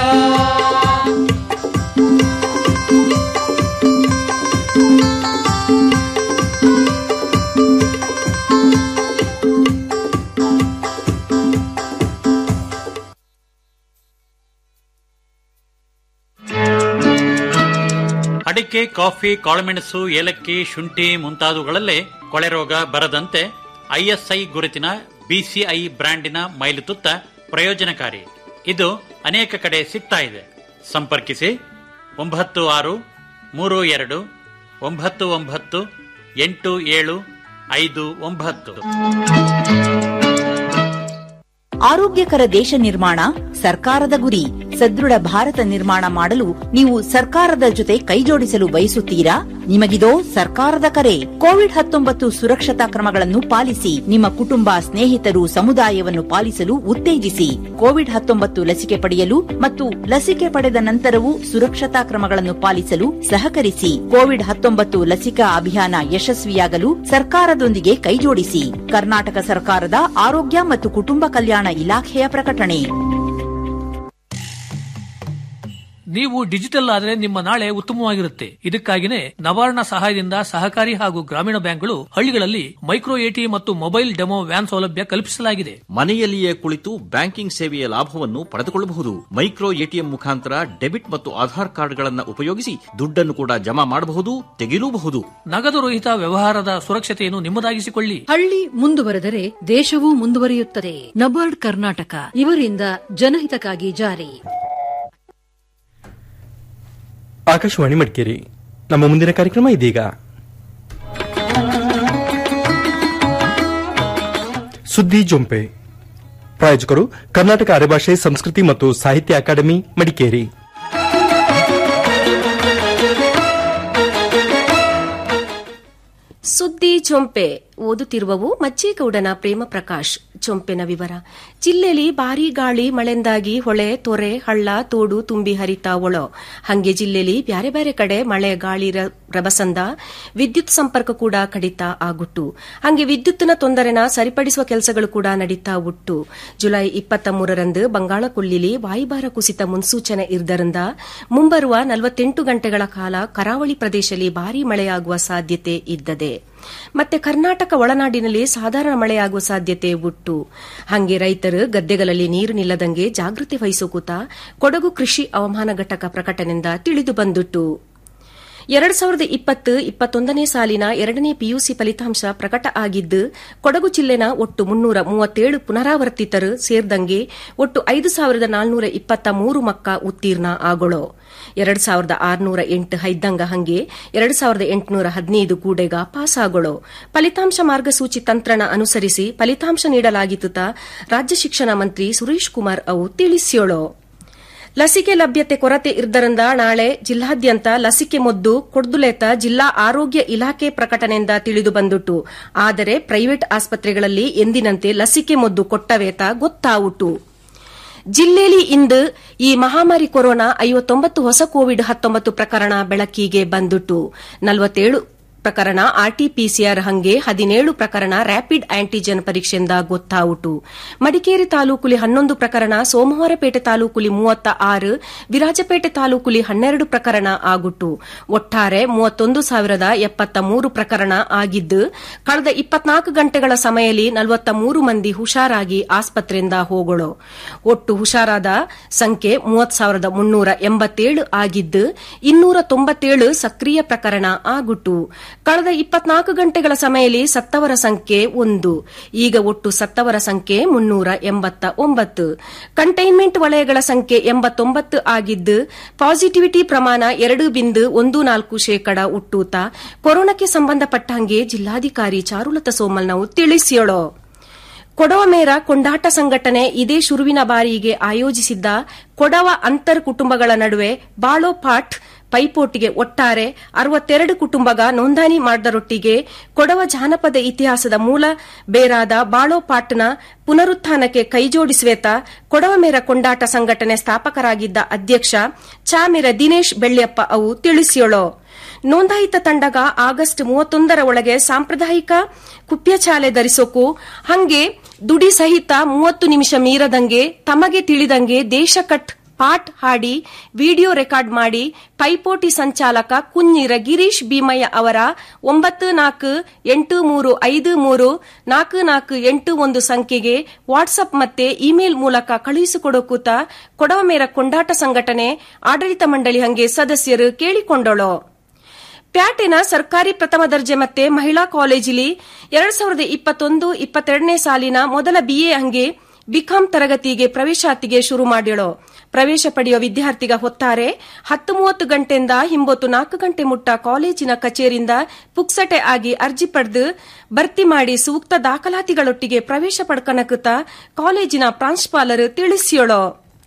ಅಡಿಕೆ ಕಾಫಿ ಕಾಳುಮೆಣಸು ಏಲಕ್ಕಿ ಶುಂಠಿ ಮುಂತಾದವುಗಳಲ್ಲೇ ಕೊಳೆ ರೋಗ ಬರದಂತೆ ಐಎಸ್ಐ ಗುರುತಿನ ಬಿಸಿಐ ಬ್ರ್ಯಾಂಡಿನ ಮೈಲುತುತ್ತ ಪ್ರಯೋಜನಕಾರಿ ಇದು ಅನೇಕ ಕಡೆ ಸಿಗ್ತಾ ಇದೆ ಸಂಪರ್ಕಿಸಿ ಒಂಬತ್ತು ಆರು ಮೂರು ಎರಡು ಒಂಬತ್ತು ಒಂಬತ್ತು ಎಂಟು ಏಳು ಐದು ಒಂಬತ್ತು ಆರೋಗ್ಯಕರ ದೇಶ ನಿರ್ಮಾಣ ಸರ್ಕಾರದ ಗುರಿ ಸದೃಢ ಭಾರತ ನಿರ್ಮಾಣ ಮಾಡಲು ನೀವು ಸರ್ಕಾರದ ಜೊತೆ ಕೈಜೋಡಿಸಲು ಬಯಸುತ್ತೀರಾ ನಿಮಗಿದೋ ಸರ್ಕಾರದ ಕರೆ ಕೋವಿಡ್ ಹತ್ತೊಂಬತ್ತು ಸುರಕ್ಷತಾ ಕ್ರಮಗಳನ್ನು ಪಾಲಿಸಿ ನಿಮ್ಮ ಕುಟುಂಬ ಸ್ನೇಹಿತರು ಸಮುದಾಯವನ್ನು ಪಾಲಿಸಲು ಉತ್ತೇಜಿಸಿ ಕೋವಿಡ್ ಹತ್ತೊಂಬತ್ತು ಲಸಿಕೆ ಪಡೆಯಲು ಮತ್ತು ಲಸಿಕೆ ಪಡೆದ ನಂತರವೂ ಸುರಕ್ಷತಾ ಕ್ರಮಗಳನ್ನು ಪಾಲಿಸಲು ಸಹಕರಿಸಿ ಕೋವಿಡ್ ಹತ್ತೊಂಬತ್ತು ಲಸಿಕಾ ಅಭಿಯಾನ ಯಶಸ್ವಿಯಾಗಲು ಸರ್ಕಾರದೊಂದಿಗೆ ಕೈಜೋಡಿಸಿ ಕರ್ನಾಟಕ ಸರ್ಕಾರದ ಆರೋಗ್ಯ ಮತ್ತು ಕುಟುಂಬ ಕಲ್ಯಾಣ ಇಲಾಖೆಯ ಪ್ರಕಟಣೆ ನೀವು ಡಿಜಿಟಲ್ ಆದರೆ ನಿಮ್ಮ ನಾಳೆ ಉತ್ತಮವಾಗಿರುತ್ತೆ ಇದಕ್ಕಾಗಿನೇ ನವಾರ್ಣ ಸಹಾಯದಿಂದ ಸಹಕಾರಿ ಹಾಗೂ ಗ್ರಾಮೀಣ ಬ್ಯಾಂಕ್ಗಳು ಹಳ್ಳಿಗಳಲ್ಲಿ ಮೈಕ್ರೋ ಎಟಿ ಮತ್ತು ಮೊಬೈಲ್ ಡೆಮೋ ವ್ಯಾನ್ ಸೌಲಭ್ಯ ಕಲ್ಪಿಸಲಾಗಿದೆ ಮನೆಯಲ್ಲಿಯೇ ಕುಳಿತು ಬ್ಯಾಂಕಿಂಗ್ ಸೇವೆಯ ಲಾಭವನ್ನು ಪಡೆದುಕೊಳ್ಳಬಹುದು ಮೈಕ್ರೋ ಎಟಿಎಂ ಮುಖಾಂತರ ಡೆಬಿಟ್ ಮತ್ತು ಆಧಾರ್ ಕಾರ್ಡ್ಗಳನ್ನು ಉಪಯೋಗಿಸಿ ದುಡ್ಡನ್ನು ಕೂಡ ಜಮಾ ಮಾಡಬಹುದು ತೆಗೆಯಲೂಬಹುದು ನಗದು ರಹಿತ ವ್ಯವಹಾರದ ಸುರಕ್ಷತೆಯನ್ನು ನಿಮ್ಮದಾಗಿಸಿಕೊಳ್ಳಿ ಹಳ್ಳಿ ಮುಂದುವರೆದರೆ ದೇಶವೂ ಮುಂದುವರಿಯುತ್ತದೆ ನಬಾರ್ಡ್ ಕರ್ನಾಟಕ ಇವರಿಂದ ಜನಹಿತಕ್ಕಾಗಿ ಜಾರಿ ಆಕಾಶವಾಣಿ ಮಡಿಕೇರಿ ನಮ್ಮ ಮುಂದಿನ ಕಾರ್ಯಕ್ರಮ ಇದೀಗ ಸುದ್ದಿ ಜೊಂಪೆ ಪ್ರಾಯೋಜಕರು ಕರ್ನಾಟಕ ಅರೆಭಾಷೆ ಸಂಸ್ಕೃತಿ ಮತ್ತು ಸಾಹಿತ್ಯ ಅಕಾಡೆಮಿ ಮಡಿಕೇರಿ ಸುದ್ದಿ ಚೊಂಪೆ ಓದುತ್ತಿರುವವು ಮಚ್ಚೇಗೌಡನ ಪ್ರೇಮ ಪ್ರಕಾಶ್ ಚೊಂಪೆನ ವಿವರ ಜಿಲ್ಲೆಯಲ್ಲಿ ಭಾರೀ ಗಾಳಿ ಮಳೆಂದಾಗಿ ಹೊಳೆ ತೊರೆ ಹಳ್ಳ ತೋಡು ತುಂಬಿ ಹರಿತಾ ಒಳೋ ಹಂಗೆ ಜಿಲ್ಲೆಯಲ್ಲಿ ಬ್ಯಾರೆ ಬ್ಯಾರೆ ಕಡೆ ಮಳೆ ಗಾಳಿ ರ- ರಭಸಂದ ವಿದ್ಯುತ್ ಸಂಪರ್ಕ ಕೂಡ ಕಡಿತ ಆಗುಟ್ಟು ಹಂಗೆ ವಿದ್ಯುತ್ನ ತೊಂದರೆನ ಸರಿಪಡಿಸುವ ಕೆಲಸಗಳು ಕೂಡ ನಡೀತಾ ಉಟ್ಟು ಜುಲೈ ಇಪ್ಪತ್ತ ಮೂರರಂದು ಬಂಗಾಳ ಕೊಲ್ಲಿಲಿ ವಾಯುಭಾರ ಕುಸಿತ ಮುನ್ಸೂಚನೆ ಇರುವುದರಿಂದ ಮುಂಬರುವ ನಲವತ್ತೆಂಟು ಗಂಟೆಗಳ ಕಾಲ ಕರಾವಳಿ ಪ್ರದೇಶದಲ್ಲಿ ಭಾರೀ ಮಳೆಯಾಗುವ ಸಾಧ್ಯತೆ ಇದ್ದದೆ ಮತ್ತೆ ಕರ್ನಾಟಕ ಒಳನಾಡಿನಲ್ಲಿ ಸಾಧಾರಣ ಮಳೆಯಾಗುವ ಸಾಧ್ಯತೆ ಉಟ್ಟು ಹಂಗೆ ರೈತರು ಗದ್ದೆಗಳಲ್ಲಿ ನೀರು ನಿಲ್ಲದಂಗೆ ಜಾಗೃತಿ ವಹಿಸೋಕೂತ ಕೊಡಗು ಕೃಷಿ ಹವಾಮಾನ ಘಟಕ ಪ್ರಕಟಣೆಯಿಂದ ತಿಳಿದು ಬಂದುಟ್ಟು ಎರಡ್ ಸಾವಿರದ ಇಪ್ಪತ್ತು ಇಪ್ಪತ್ತೊಂದನೇ ಸಾಲಿನ ಎರಡನೇ ಪಿಯುಸಿ ಫಲಿತಾಂಶ ಪ್ರಕಟ ಆಗಿದ್ದು ಕೊಡಗು ಜಿಲ್ಲೆನ ಒಟ್ಟು ಮುನ್ನೂರ ಮೂವತ್ತೇಳು ಪುನರಾವರ್ತಿತರು ಸೇರಿದಂಗೆ ಒಟ್ಟು ಐದು ಸಾವಿರದ ನಾಲ್ನೂರ ಇಪ್ಪತ್ತ ಮೂರು ಮಕ್ಕ ಉತ್ತೀರ್ಣ ಆಗೊಳೋ ಎರಡ್ ಸಾವಿರದ ಆರುನೂರ ಎಂಟು ಹೈದ್ದಂಗ ಹಂಗೆ ಎರಡ್ ಸಾವಿರದ ಎಂಟುನೂರ ಹದಿನೈದು ಕೂಡೆಗ ಪಾಸ್ ಆಗೊಳೋ ಫಲಿತಾಂಶ ಮಾರ್ಗಸೂಚಿ ತಂತ್ರನ ಅನುಸರಿಸಿ ಫಲಿತಾಂಶ ನೀಡಲಾಗಿತ್ತು ರಾಜ್ಯ ಶಿಕ್ಷಣ ಮಂತ್ರಿ ಸುರೇಶ್ ಕುಮಾರ್ ಅವು ತಿಳಿಸ್ಯೋಳೋ ಲಸಿಕೆ ಲಭ್ಯತೆ ಕೊರತೆ ಇದ್ದರಿಂದ ನಾಳೆ ಜಿಲ್ಲಾದ್ಯಂತ ಲಸಿಕೆ ಮೊದ್ದು ಕೊಡ್ದುಲೇತ ಜಿಲ್ಲಾ ಆರೋಗ್ಯ ಇಲಾಖೆ ಪ್ರಕಟಣೆಯಿಂದ ತಿಳಿದು ಬಂದುಟ್ಟು ಆದರೆ ಪ್ರೈವೇಟ್ ಆಸ್ಪತ್ರೆಗಳಲ್ಲಿ ಎಂದಿನಂತೆ ಲಸಿಕೆ ಮೊದ್ದು ಕೊಟ್ಟವೇತ ಗೊತ್ತಾವುಟು ಜಿಲ್ಲೆಯಲ್ಲಿ ಇಂದು ಈ ಮಹಾಮಾರಿ ಕೊರೋನಾ ಐವತ್ತೊಂಬತ್ತು ಹೊಸ ಕೋವಿಡ್ ಹತ್ತೊಂಬತ್ತು ಪ್ರಕರಣ ಬೆಳಕಿಗೆ ಬಂದುಟ್ಟು ನಲವತ್ತೇಳು ಪ್ರಕರಣ ಆರ್ಟಿಪಿಸಿಆರ್ ಹಂಗೆ ಹದಿನೇಳು ಪ್ರಕರಣ ರ್ಯಾಪಿಡ್ ಆಂಟಿಜೆನ್ ಪರೀಕ್ಷೆಯಿಂದ ಗೊತ್ತಾವುಟು ಮಡಿಕೇರಿ ತಾಲೂಕುಲಿ ಹನ್ನೊಂದು ಪ್ರಕರಣ ಸೋಮವಾರಪೇಟೆ ತಾಲೂಕುಲಿ ಮೂವತ್ತ ಆರು ವಿರಾಜಪೇಟೆ ತಾಲೂಕುಲಿ ಹನ್ನೆರಡು ಪ್ರಕರಣ ಆಗುಟ್ಟು ಒಟ್ಟಾರೆ ಮೂವತ್ತೊಂದು ಸಾವಿರದ ಎಪ್ಪತ್ತ ಮೂರು ಪ್ರಕರಣ ಆಗಿದ್ದು ಕಳೆದ ಇಪ್ಪತ್ನಾಲ್ಕು ಗಂಟೆಗಳ ಸಮಯದಲ್ಲಿ ನಲವತ್ತ ಮೂರು ಮಂದಿ ಹುಷಾರಾಗಿ ಆಸ್ಪತ್ರೆಯಿಂದ ಹೋಗೋಳು ಒಟ್ಟು ಹುಷಾರಾದ ಸಂಖ್ಯೆ ಮೂವತ್ತು ಸಾವಿರದ ಮುನ್ನೂರ ಎಂಬತ್ತೇಳು ಆಗಿದ್ದು ಇನ್ನೂರ ತೊಂಬತ್ತೇಳು ಸಕ್ರಿಯ ಪ್ರಕರಣ ಆಗುಟ್ಟು ಕಳೆದ ಇಪ್ಪತ್ನಾಲ್ಕು ಗಂಟೆಗಳ ಸಮಯದಲ್ಲಿ ಸತ್ತವರ ಸಂಖ್ಯೆ ಒಂದು ಈಗ ಒಟ್ಟು ಸತ್ತವರ ಸಂಖ್ಯೆ ಮುನ್ನೂರ ಎಂಬತ್ತ ಒಂಬತ್ತು ಕಂಟೈನ್ಮೆಂಟ್ ವಲಯಗಳ ಸಂಖ್ಯೆ ಎಂಬತ್ತೊಂಬತ್ತು ಆಗಿದ್ದು ಪಾಸಿಟಿವಿಟಿ ಪ್ರಮಾಣ ಎರಡು ಬಿಂದು ಒಂದು ನಾಲ್ಕು ಶೇಕಡ ಉಟ್ಟೂತ ಕೊರೋನಾಕ್ಕೆ ಸಂಬಂಧಪಟ್ಟಂಗೆ ಜಿಲ್ಲಾಧಿಕಾರಿ ಚಾರುಲತಾ ಸೋಮಲ್ ನಾವು ತಿಳಿಸಿಯೋಳು ಕೊಡವ ಮೇರ ಕೊಂಡಾಟ ಸಂಘಟನೆ ಇದೇ ಶುರುವಿನ ಬಾರಿಗೆ ಆಯೋಜಿಸಿದ್ದ ಕೊಡವ ಅಂತರ್ ಕುಟುಂಬಗಳ ನಡುವೆ ಬಾಳೋ ಪಾಠ್ ಪೈಪೋಟಿಗೆ ಒಟ್ಟಾರೆ ಅರವತ್ತೆರಡು ಕುಟುಂಬಗ ನೋಂದಣಿ ಮಾಡಿದರೊಟ್ಟಿಗೆ ಕೊಡವ ಜಾನಪದ ಇತಿಹಾಸದ ಮೂಲ ಬೇರಾದ ಬಾಳೋ ಪಾಟ್ನ ಪುನರುತ್ಥಾನಕ್ಕೆ ಕೈಜೋಡಿಸುವೇತ ಕೊಡವ ಮೇರ ಕೊಂಡಾಟ ಸಂಘಟನೆ ಸ್ಥಾಪಕರಾಗಿದ್ದ ಅಧ್ಯಕ್ಷ ಚಾಮೆರ ದಿನೇಶ್ ಬೆಳ್ಳಿಯಪ್ಪ ಅವು ತಿಳಿಸಿಯೋಳು ನೋಂದಾಯಿತ ತಂಡಗ ಆಗಸ್ಟ್ ಮೂವತ್ತೊಂದರ ಒಳಗೆ ಸಾಂಪ್ರದಾಯಿಕ ಕುಪ್ಯಚಾಲೆ ಧರಿಸೋಕು ಹಂಗೆ ದುಡಿ ಸಹಿತ ಮೂವತ್ತು ನಿಮಿಷ ಮೀರದಂಗೆ ತಮಗೆ ತಿಳಿದಂಗೆ ದೇಶ ಕಟ್ ಪಾಠ್ ಹಾಡಿ ವಿಡಿಯೋ ರೆಕಾರ್ಡ್ ಮಾಡಿ ಪೈಪೋಟಿ ಸಂಚಾಲಕ ಕುഞ്ഞിರ ಗಿರೀಶ್ ಭೀಮಯ್ಯ ಅವರ ಒಂಬತ್ತು ನಾಲ್ಕು ಎಂಟು ಮೂರು ಐದು ಮೂರು ನಾಲ್ಕು ನಾಲ್ಕು ಎಂಟು ಒಂದು ಸಂಖ್ಯೆಗೆ ವಾಟ್ಸ್ಆಪ್ ಮತ್ತೆ ಇಮೇಲ್ ಮೂಲಕ ಕಳುಹಿಸಿಕೊಡೋಕೂತ ಕೊಡವಮೇರ ಕೊಂಡಾಟ ಸಂಘಟನೆ ಆಡಳಿತ ಮಂಡಳಿ ಹಂಗೆ ಸದಸ್ಯರು ಕೇಳಿಕೊಂಡಳು ಪ್ಯಾಟಿನ ಸರ್ಕಾರಿ ಪ್ರಥಮ ದರ್ಜೆ ಮತ್ತೆ ಮಹಿಳಾ ಕಾಲೇಜಿಲಿ ಎರಡ್ ಸಾವಿರದ ಇಪ್ಪತ್ತೊಂದು ಇಪ್ಪತ್ತೆರಡನೇ ಸಾಲಿನ ಮೊದಲ ಬಿಎ ಹಂಗೆ ಬಿಕಾಂ ತರಗತಿಗೆ ಪ್ರವೇಶಾತಿಗೆ ಶುರು ಮಾಡ್ಯಳು ಪ್ರವೇಶ ಪಡೆಯುವ ವಿದ್ಯಾರ್ಥಿಗ ಹೊತ್ತಾರೆ ಹತ್ತು ಮೂವತ್ತು ಗಂಟೆಯಿಂದ ಹಿಂಬೊತ್ತು ನಾಲ್ಕು ಗಂಟೆ ಮುಟ್ಟ ಕಾಲೇಜಿನ ಕಚೇರಿಯಿಂದ ಪುಕ್ಸಟೆ ಆಗಿ ಅರ್ಜಿ ಪಡೆದು ಭರ್ತಿ ಮಾಡಿ ಸೂಕ್ತ ದಾಖಲಾತಿಗಳೊಟ್ಟಿಗೆ ಪ್ರವೇಶ ಪಡ್ಕನಕುತ್ತ ಕಾಲೇಜಿನ ಪ್ರಾಂಶುಪಾಲರು ತಿಳಿಸಿಯೋಳು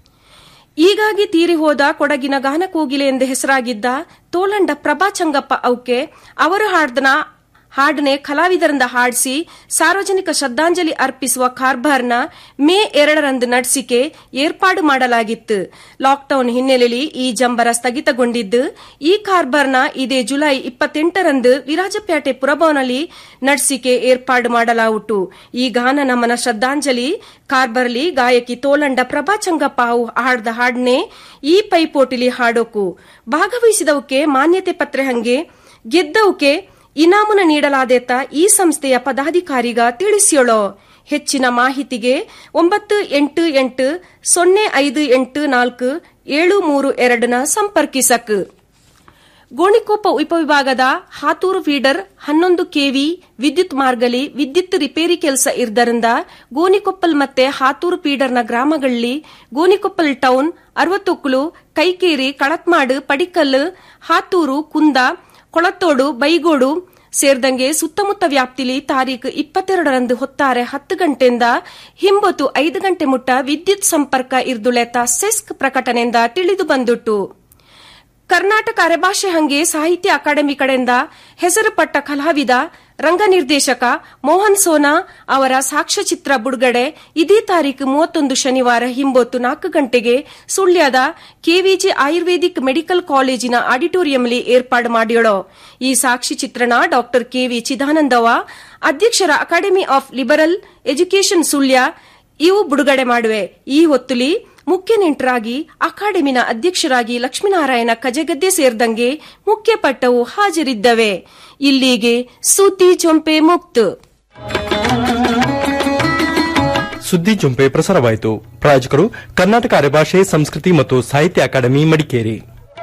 ಈಗಾಗಿ ತೀರಿ ಹೋದ ಕೊಡಗಿನ ಗಾನಕೋಗಿಲೆ ಎಂದು ಹೆಸರಾಗಿದ್ದ ತೋಲಂಡ ಪ್ರಭಾ ಚಂಗಪ್ಪ ಅವಕ್ಕೆ ಅವರು ಹಾಡ್ದನ ಹಾಡನೆ ಕಲಾವಿದರಿಂದ ಹಾಡಿಸಿ ಸಾರ್ವಜನಿಕ ಶ್ರದ್ಧಾಂಜಲಿ ಅರ್ಪಿಸುವ ಕಾರ್ಬಾರ್ನ ಮೇ ಎರಡರಂದು ನಡೆಸಿಕೆ ಏರ್ಪಾಡು ಮಾಡಲಾಗಿತ್ತು ಲಾಕ್ಡೌನ್ ಹಿನ್ನೆಲೆಯಲ್ಲಿ ಈ ಜಂಬರ ಸ್ಥಗಿತಗೊಂಡಿದ್ದು ಈ ಕಾರ್ಬಾರ್ನ ಇದೇ ಜುಲೈ ಇಪ್ಪತ್ತೆಂಟರಂದು ವಿರಾಜಪೇಟೆ ಪುರಭವನಲ್ಲಿ ನಡೆಸಿಕೆ ಏರ್ಪಾಡು ಮಾಡಲಾಯಿತು ಈ ಗಾನ ನಮನ ಶ್ರದ್ಧಾಂಜಲಿ ಕಾರ್ಬರ್ಲಿ ಗಾಯಕಿ ತೋಲಂಡ ಪ್ರಭಾ ಚಂಗಪ್ಪ ಅವು ಹಾಡ್ದ ಹಾಡ್ನೆ ಈ ಪೈಪೋಟಿಲಿ ಹಾಡೋಕು ಭಾಗವಹಿಸಿದವಕ್ಕೆ ಮಾನ್ಯತೆ ಪತ್ರ ಹಂಗೆ ಗೆದ್ದವಕ್ಕೆ ಇನಾಮುನ ನೀಡಲಾದೇತ ಈ ಸಂಸ್ಥೆಯ ಪದಾಧಿಕಾರಿಗ ತಿಳಿಸ್ಯೋಳೋ ಹೆಚ್ಚಿನ ಮಾಹಿತಿಗೆ ಒಂಬತ್ತು ಎಂಟು ಎಂಟು ಸೊನ್ನೆ ಐದು ಎಂಟು ನಾಲ್ಕು ಏಳು ಮೂರು ಎರಡನ ಸಂಪರ್ಕಿಸಕ್ ಗೋಣಿಕೊಪ್ಪ ಉಪವಿಭಾಗದ ಹಾತೂರು ಫೀಡರ್ ಹನ್ನೊಂದು ಕೆವಿ ವಿದ್ಯುತ್ ಮಾರ್ಗಲಿ ವಿದ್ಯುತ್ ರಿಪೇರಿ ಕೆಲಸ ಇರ್ದರಿಂದ ಗೋಣಿಕೊಪ್ಪಲ್ ಮತ್ತೆ ಹಾತೂರು ಫೀಡರ್ನ ಗ್ರಾಮಗಳಲ್ಲಿ ಗೋಣಿಕೊಪ್ಪಲ್ ಟೌನ್ ಅರವತ್ತೊಕ್ಕಲು ಕೈಕೇರಿ ಕಳತ್ಮಾಡು ಪಡಿಕಲ್ಲು ಹಾತೂರು ಕುಂದ ಕೊಳತ್ತೋಡು ಬೈಗೋಡು ಸೇರಿದಂಗೆ ಸುತ್ತಮುತ್ತ ವ್ಯಾಪ್ತಿಲಿ ತಾರೀಖು ಇಪ್ಪತ್ತೆರಡರಂದು ಹೊತ್ತಾರೆ ಹತ್ತು ಗಂಟೆಯಿಂದ ಹಿಂಬತ್ತು ಐದು ಗಂಟೆ ಮುಟ್ಟ ವಿದ್ಯುತ್ ಸಂಪರ್ಕ ಇರ್ದುಳೆತ ಸೆಸ್ಕ್ ಪ್ರಕಟಣೆಯಿಂದ ತಿಳಿದು ಬಂದುಟ್ಟು ಕರ್ನಾಟಕ ಅರೆಭಾಷೆ ಹಂಗೆ ಸಾಹಿತ್ಯ ಅಕಾಡೆಮಿ ಕಡೆಯಿಂದ ಹೆಸರು ಪಟ್ಟ ಕಲಾವಿದ ರಂಗ ನಿರ್ದೇಶಕ ಮೋಹನ್ ಸೋನಾ ಅವರ ಸಾಕ್ಷ್ಯಚಿತ್ರ ಬಿಡುಗಡೆ ಇದೇ ತಾರೀಕು ಮೂವತ್ತೊಂದು ಶನಿವಾರ ಹಿಂಬೊತ್ತು ನಾಲ್ಕು ಗಂಟೆಗೆ ಸುಳ್ಯದ ಕೆವಿಜಿ ಆಯುರ್ವೇದಿಕ್ ಮೆಡಿಕಲ್ ಕಾಲೇಜಿನ ಆಡಿಟೋರಿಯಂಲಿ ಏರ್ಪಾಡು ಮಾಡಿಯೋಳು ಈ ಸಾಕ್ಷಿ ಚಿತ್ರಣ ಡಾ ಕೆವಿ ಚಿದಾನಂದವ ಅಧ್ಯಕ್ಷರ academy of liberal education Sullia ಇವು ಬಿಡುಗಡೆ ಮಾಡುವೆ ಈ ಹೊತ್ತುಲಿ ಮುಖ್ಯ ನೆಂಟರಾಗಿ ಅಕಾಡೆಮಿನ ಅಧ್ಯಕ್ಷರಾಗಿ ಲಕ್ಷ್ಮೀನಾರಾಯಣ ಕಜಗದ್ದೆ ಸೇರಿದಂಗೆ ಮುಖ್ಯ ಪಟ್ಟವು ಹಾಜರಿದ್ದವೆ ಇಲ್ಲಿಗೆ ಸುದ್ದಿ ಚೊಂಪೆ ಮುಕ್ತು ಸುದ್ದಿ ಜೊಂಪೆ ಪ್ರಸಾರವಾಯಿತು ಪ್ರಾಯೋಜಕರು ಕರ್ನಾಟಕ ಅರೆಭಾಷೆ ಸಂಸ್ಕೃತಿ ಮತ್ತು ಸಾಹಿತ್ಯ ಅಕಾಡೆಮಿ ಮಡಿಕೇರಿ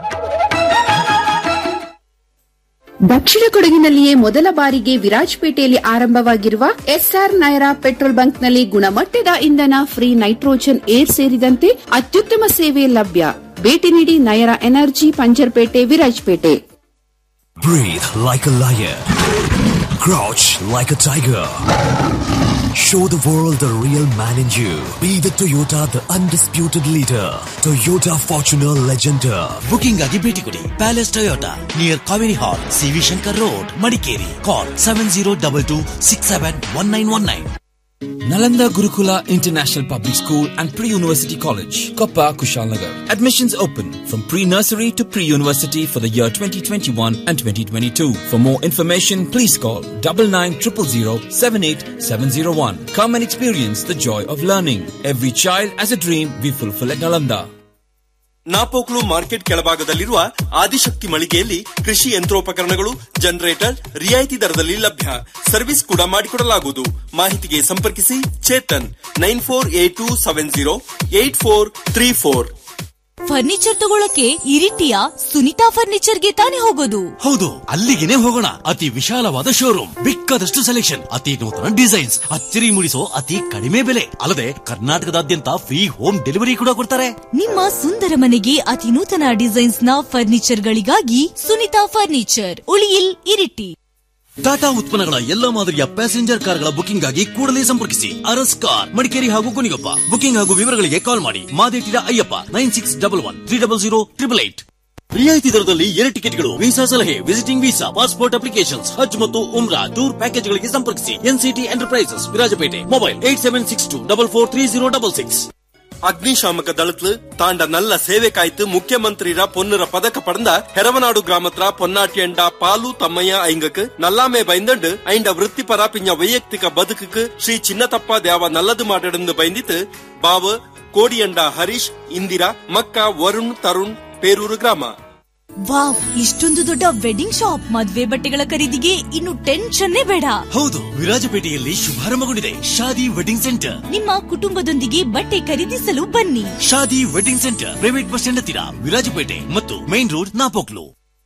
ದಕ್ಷಿಣ ಕೊಡಗಿನಲ್ಲಿಯೇ ಮೊದಲ ಬಾರಿಗೆ ವಿರಾಜಪೇಟೆಯಲ್ಲಿ ಆರಂಭವಾಗಿರುವ ಎಸ್ಆರ್ ನೈರಾ ಪೆಟ್ರೋಲ್ ಬಂಕ್ನಲ್ಲಿ ಗುಣಮಟ್ಟದ ಇಂಧನ ಫ್ರೀ ನೈಟ್ರೋಜನ್ ಏರ್ ಸೇರಿದಂತೆ ಅತ್ಯುತ್ತಮ ಸೇವೆ ಲಭ್ಯ ಭೇಟಿ ನೀಡಿ Nayara energy Panjarpete Virajpet Breathe like a lion. Crouch like a tiger. Show the world the real man in you. Be the Toyota, the undisputed leader. Toyota Fortuner Legender. Booking ಆಗಿ ಭೇಟಿ ಕೊಡಿ palace Toyota near Kaveri hall CV Shankar road Madikeri call seven zero double two six seven one nine one nine Nalanda Gurukula International Public School and Pre-University College, Koppa, Kushalnagar. Admissions open from pre-nursery to pre-university for the year 2021 and 2022. For more information, please call double nine triple zero seven eight seven zero one. Come and experience the joy of learning. Every child has a dream we fulfill at Nalanda. Napoklu market ಕೆಳಭಾಗದಲ್ಲಿರುವ ಆದಿಶಕ್ತಿ ಮಳಿಗೆಯಲ್ಲಿ ಕೃಷಿ ಯಂತ್ರೋಪಕರಣಗಳು ಜನರೇಟರ್ ರಿಯಾಯಿತಿ ದರದಲ್ಲಿ ಲಭ್ಯ ಸರ್ವಿಸ್ ಕೂಡ ಮಾಡಿಕೊಡಲಾಗುವುದು ಮಾಹಿತಿಗೆ ಸಂಪರ್ಕಿಸಿ Chetan nine four eight two seven zero eight four three four furniture ತಗೊಳಕ್ಕೆ ಇರಿಟಿಯ ಸುನಿತಾ ಫರ್ನಿಚರ್ಗೆ ತಾನೇ ಹೋಗೋದು ಹೌದು ಅಲ್ಲಿಗೆನೆ ಹೋಗೋಣ ಅತಿ ವಿಶಾಲವಾದ ಶೋರೂಮ್ ಬೇಕಾದಷ್ಟು ಸೆಲೆಕ್ಷನ್ ಅತಿ ನೂತನ ಡಿಸೈನ್ಸ್ ಅಚ್ಚರಿ ಮೂಡಿಸೋ ಅತಿ ಕಡಿಮೆ ಬೆಲೆ ಅಲ್ಲದೆ ಕರ್ನಾಟಕದಾದ್ಯಂತ ಫ್ರೀ ಹೋಮ್ ಡೆಲಿವರಿ ಕೂಡ ಕೊಡ್ತಾರೆ ನಿಮ್ಮ ಸುಂದರ ಮನೆಗೆ ಅತಿ ನೂತನ ಡಿಸೈನ್ಸ್ ನ ಫರ್ನಿಚರ್ ಗಳಿಗಾಗಿ ಸುನಿತಾ ಫರ್ನಿಚರ್ ಉಳಿಯಿಲ್ ಇರಿಟಿ ಟಾಟಾ ಉತ್ಪನ್ನಗಳ ಎಲ್ಲ ಮಾದರಿಯ ಪ್ಯಾಸೆಂಜರ್ ಕಾರ್ಗಳ ಬುಕಿಂಗ್ ಆಗಿ ಕೂಡಲೇ ಸಂಪರ್ಕಿಸಿ ಅರಸ್ ಕಾರ್ ಮಡಿಕೇರಿ ಹಾಗೂ ಕುನಿಗೊಪ್ಪ ಬುಕಿಂಗ್ ಹಾಗೂ ವಿವರಗಳಿಗೆ ಕಾಲ್ ಮಾಡಿ Madetira Ayyappa nine six double one three double zero triple eight ರಿಯಾಯಿತಿ ದರದಲ್ಲಿ ಏರ್ ಟಿಕೆಟ್ಗಳು ವೀಸಾ ಸಲಹೆ visiting visa passport applications Hajj ಮತ್ತು ಉಮ್ರಾ ಟೂರ್ ಪ್ಯಾಕೇಜ್ಗಳಿಗೆ ಸಂಪರ್ಕಿಸಿ NCT enterprises Virajpet mobile eight seven six two double four three zero double six அக்னிஷாமக தளத்துல தாண்ட நல்ல சேவை காய்த்து முக்கியமந்திரிர பொன்னுர பதக்க படந்த ஹெரவநாடு கிராமತ್ರ பொன்னாட்டியಂಡ ಪಾಲು ತಮ್ಮಯ್ಯ ಐಂಗಕ್ ನಲ್ಲಾಮೆ ಬೈಂದಂಡು ಐಂಡ ವೃತ್ತಿಪರ ಪಿಂಜ ವೈಯಕ್ತಿಕ ಬದುಕುಕ್ ಶ್ರೀ ಚಿನ್ನತಪ್ಪ ದ್ಯಾವ ನಲ್ಲದು ಮಾಡಡಂದು ಬೈಂದಿತ್ತು ಬಾವ ಕೋಡಿಯಂಡ ಹರೀಶ್ ಇಂದಿರಾ ಮಕ್ಕ ವರುಣ್ ತರುಣ್ ಪೇರೂರು ಗ್ರಾಮ ವಾವ್ ಇಷ್ಟೊಂದು ದೊಡ್ಡ ವೆಡ್ಡಿಂಗ್ ಶಾಪ್ ಮದ್ವೆ ಬಟ್ಟೆಗಳ ಖರೀದಿಗೆ ಇನ್ನು ಟೆನ್ಷನ್ನೇ ಬೇಡ ಹೌದು ವಿರಾಜಪೇಟೆಯಲ್ಲಿ ಶುಭಾರಂಭಗೊಂಡಿದೆ ಶಾದಿ ವೆಡ್ಡಿಂಗ್ ಸೆಂಟರ್ ನಿಮ್ಮ ಕುಟುಂಬದೊಂದಿಗೆ ಬಟ್ಟೆ ಖರೀದಿಸಲು ಬನ್ನಿ Shaadi wedding centre private bus stand ಹತ್ತಿರ ವಿರಾಜಪೇಟೆ ಮತ್ತು main road Napoklu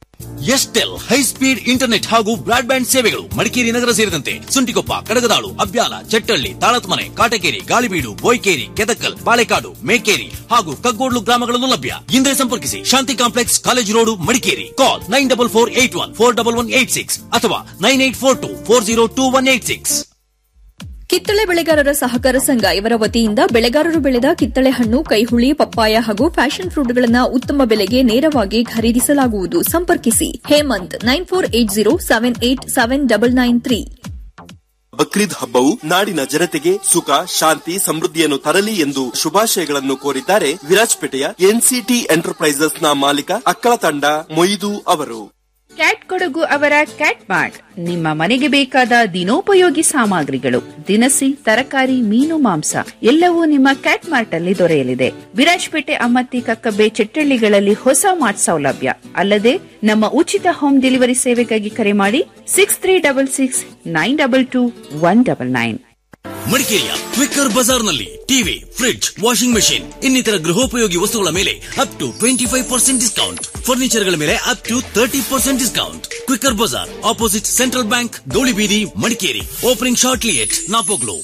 Estel high speed internet ಹಾಗೂ ಬ್ರಾಡ್ ಬ್ಯಾಂಡ್ ಸೇವೆಗಳು ಮಡಿಕೇರಿ ನಗರ ಸೇರಿದಂತೆ ಸುಂಟಿಕೊಪ್ಪ ಕಡಗದಾಳು ಅಬ್ಯಾಲ ಚಟ್ಟಳ್ಳಿ ತಾಳತ್ಮನೆ ಕಾಟಕೇರಿ ಗಾಳಿಬೀಡು ಬೋಯ್ಕೇರಿ ಕೆದಕಲ್ ಬಾಳೆಕಾಡು ಮೇಕೇರಿ ಹಾಗೂ ಕಗ್ಗೋಡ್ಲು ಗ್ರಾಮಗಳಲ್ಲೂ ಲಭ್ಯ ಹಿಂದೆ ಸಂಪರ್ಕಿಸಿ Shanti complex college road Madikeri call nine double four eight one four double one eight six ಅಥವಾ nine eight four two four zero two one eight six ಕಿತ್ತಳೆ ಬೆಳೆಗಾರರ ಸಹಕಾರ ಸಂಘ ಇವರ ವತಿಯಿಂದ ಬೆಳೆಗಾರರು ಬೆಳೆದ ಕಿತ್ತಳೆ ಹಣ್ಣು ಕೈಹುಳಿ ಪಪ್ಪಾಯ ಹಾಗೂ ಫ್ಯಾಷನ್ ಫ್ರೂಟ್ಗಳನ್ನು ಉತ್ತಮ ಬೆಲೆಗೆ ನೇರವಾಗಿ ಖರೀದಿಸಲಾಗುವುದು ಸಂಪರ್ಕಿಸಿ Hemanth nine four eight zero seven eight seven double nine three Bakrid ಹಬ್ಬವು ನಾಡಿನ ಜನತೆಗೆ ಸುಖ ಶಾಂತಿ ಸಮೃದ್ಧಿಯನ್ನು ತರಲಿ ಎಂದು ಶುಭಾಶಯಗಳನ್ನು ಕೋರಿದ್ದಾರೆ ವಿರಾಜಪೇಟೆಯ ಎನ್ಸಿಟಿ ಎಂಟರ್ಪ್ರೈಸಸ್ ನ ಮಾಲೀಕ ಅಕ್ಕಳ ತಂಡ ಮೊಯ್ದು ಅವರು ಕ್ಯಾಟ್ ಕೊಡಗು ಅವರ ಕ್ಯಾಟ್ ಮಾರ್ಟ್ ನಿಮ್ಮ ಮನೆಗೆ ಬೇಕಾದ ದಿನೋಪಯೋಗಿ ಸಾಮಗ್ರಿಗಳು ದಿನಸಿ ತರಕಾರಿ ಮೀನು ಮಾಂಸ ಎಲ್ಲವೂ ನಿಮ್ಮ ಕ್ಯಾಟ್ ಮಾರ್ಟ್ ಅಲ್ಲಿ ದೊರೆಯಲಿದೆ ವಿರಾಜ್ಪೇಟೆ ಅಮ್ಮತ್ತಿ ಕಕ್ಕಬ್ಬೆ ಚೆಟ್ಟಳ್ಳಿಗಳಲ್ಲಿ ಹೊಸ ಮಾರ್ಟ್ ಸೌಲಭ್ಯ ಅಲ್ಲದೆ ನಮ್ಮ ಉಚಿತ ಹೋಮ್ ಡೆಲಿವರಿ ಸೇವೆಗಾಗಿ ಕರೆ ಮಾಡಿ six three double six nine double two one double nine ಮಡಿಕೇರಿಯ ಕ್ವಿಕ್ಕರ್ ಬಜಾರ್ನಲ್ಲಿ ಟಿವಿ ಫ್ರಿಡ್ಜ್ ವಾಷಿಂಗ್ ಮೆಷಿನ್ ಇನ್ನಿತರ ಗೃಹೋಪಯೋಗಿ ವಸ್ತುಗಳ ಮೇಲೆ up to twenty five percent discount ಫರ್ನಿಚರ್ಗಳ ಮೇಲೆ up to thirty percent discount quicker bazaar opposite central bank Gowlibeedi Madikeri opening shortly at Napoklu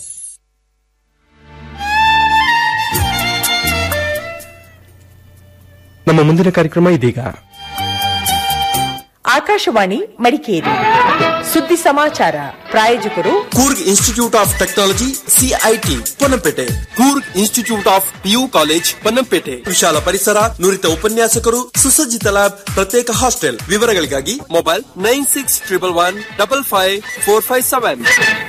ನಮ್ಮ ಮುಂದಿನ ಕಾರ್ಯಕ್ರಮ ಇದೀಗ ಆಕಾಶವಾಣಿ ಮಡಿಕೇರಿ ಸುದ್ದಿ ಸಮಾಚಾರ ಪ್ರಾಯೋಜಕರು Coorg institute of technology CIT Ponnampet Coorg institute of PU college Ponnampet ವಿಶಾಲ ಪರಿಸರ ನುರಿತ ಉಪನ್ಯಾಸಕರು ಸುಸಜ್ಜಿತ ಲ್ಯಾಬ್ ಪ್ರತ್ಯೇಕ ಹಾಸ್ಟೆಲ್ ವಿವರಗಳಿಗಾಗಿ mobile nine six triple one double five four five seven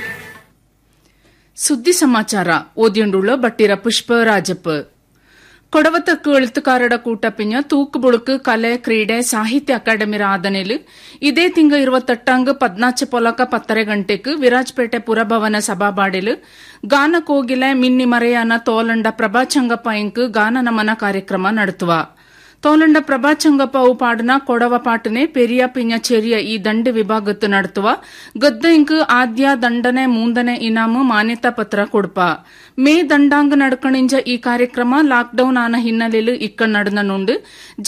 ಸುದ್ದಿ ಸಮಾಚಾರ ಓದಿಯೊಂಡುಳ್ಳ ಬಟ್ಟಿರ ಪುಷ್ಪ ರಾಜಪ್ಪ ಕೊಡವತಕ್ಕು ಎಳುತ್ತುಕಾರರ ಕೂಟಪಿಂಜ ತೂಕುಬುಳುಕು ಕಲೆ ಕ್ರೀಡೆ ಸಾಹಿತ್ಯ ಅಕಾಡೆಮಿರ ಆದನೆಲು ಇದೇ ತಿಂಗ ഇരുപത്തെട്ടാങ്ക് പതിനാച്ച് പൊലക്ക പത്തര ഗಂಟೆക്ക് വിരാജ്പേಟೆ പുരഭവന സഭാബಾಡೆಲು ಗಾನ ಕೋಗಿಲೆ ಮಿನ್ನಿ ಮರೆಯನ ತೋಲಂಡ ಪ್ರಭಾಚಂಗಪ್ಪ ಇಂಕ್ ಗಾನ ನಮನ ಕಾರ್ಯಕ್ರಮ ನಡೆಸುವ ತೋಲಂಡ ಪ್ರಭಾಚಂಗಪ್ಪ ಅವು ಪಾಡನ ಕೊಡವ ಪಾಟನೆ ಪೆರಿಯ ಪಿಂಜ ಚೆರಿಯ ಈ ದಂಡ ವಿಭಾಗತ್ತು ನಡೆಸುವ ಗದ್ದ ಇಂಕ್ ಆದ್ಯ ದಂಡನೆ ಮೂಂದನೆ ಇನಾಮು ಮಾನ್ಯತಾ ಪತ್ರ ಕೊಡ್ಪ ಮೇ ದಂಡಾಂಗ ನಡ್ಕಣಿಂಜ ಈ ಕಾರ್ಯಕ್ರಮ ಲಾಕ್ಡೌನ್ ಆನ ಹಿನ್ನೆಲೆಲು ಇಕ್ಕ ನಡೆದನುಂಡು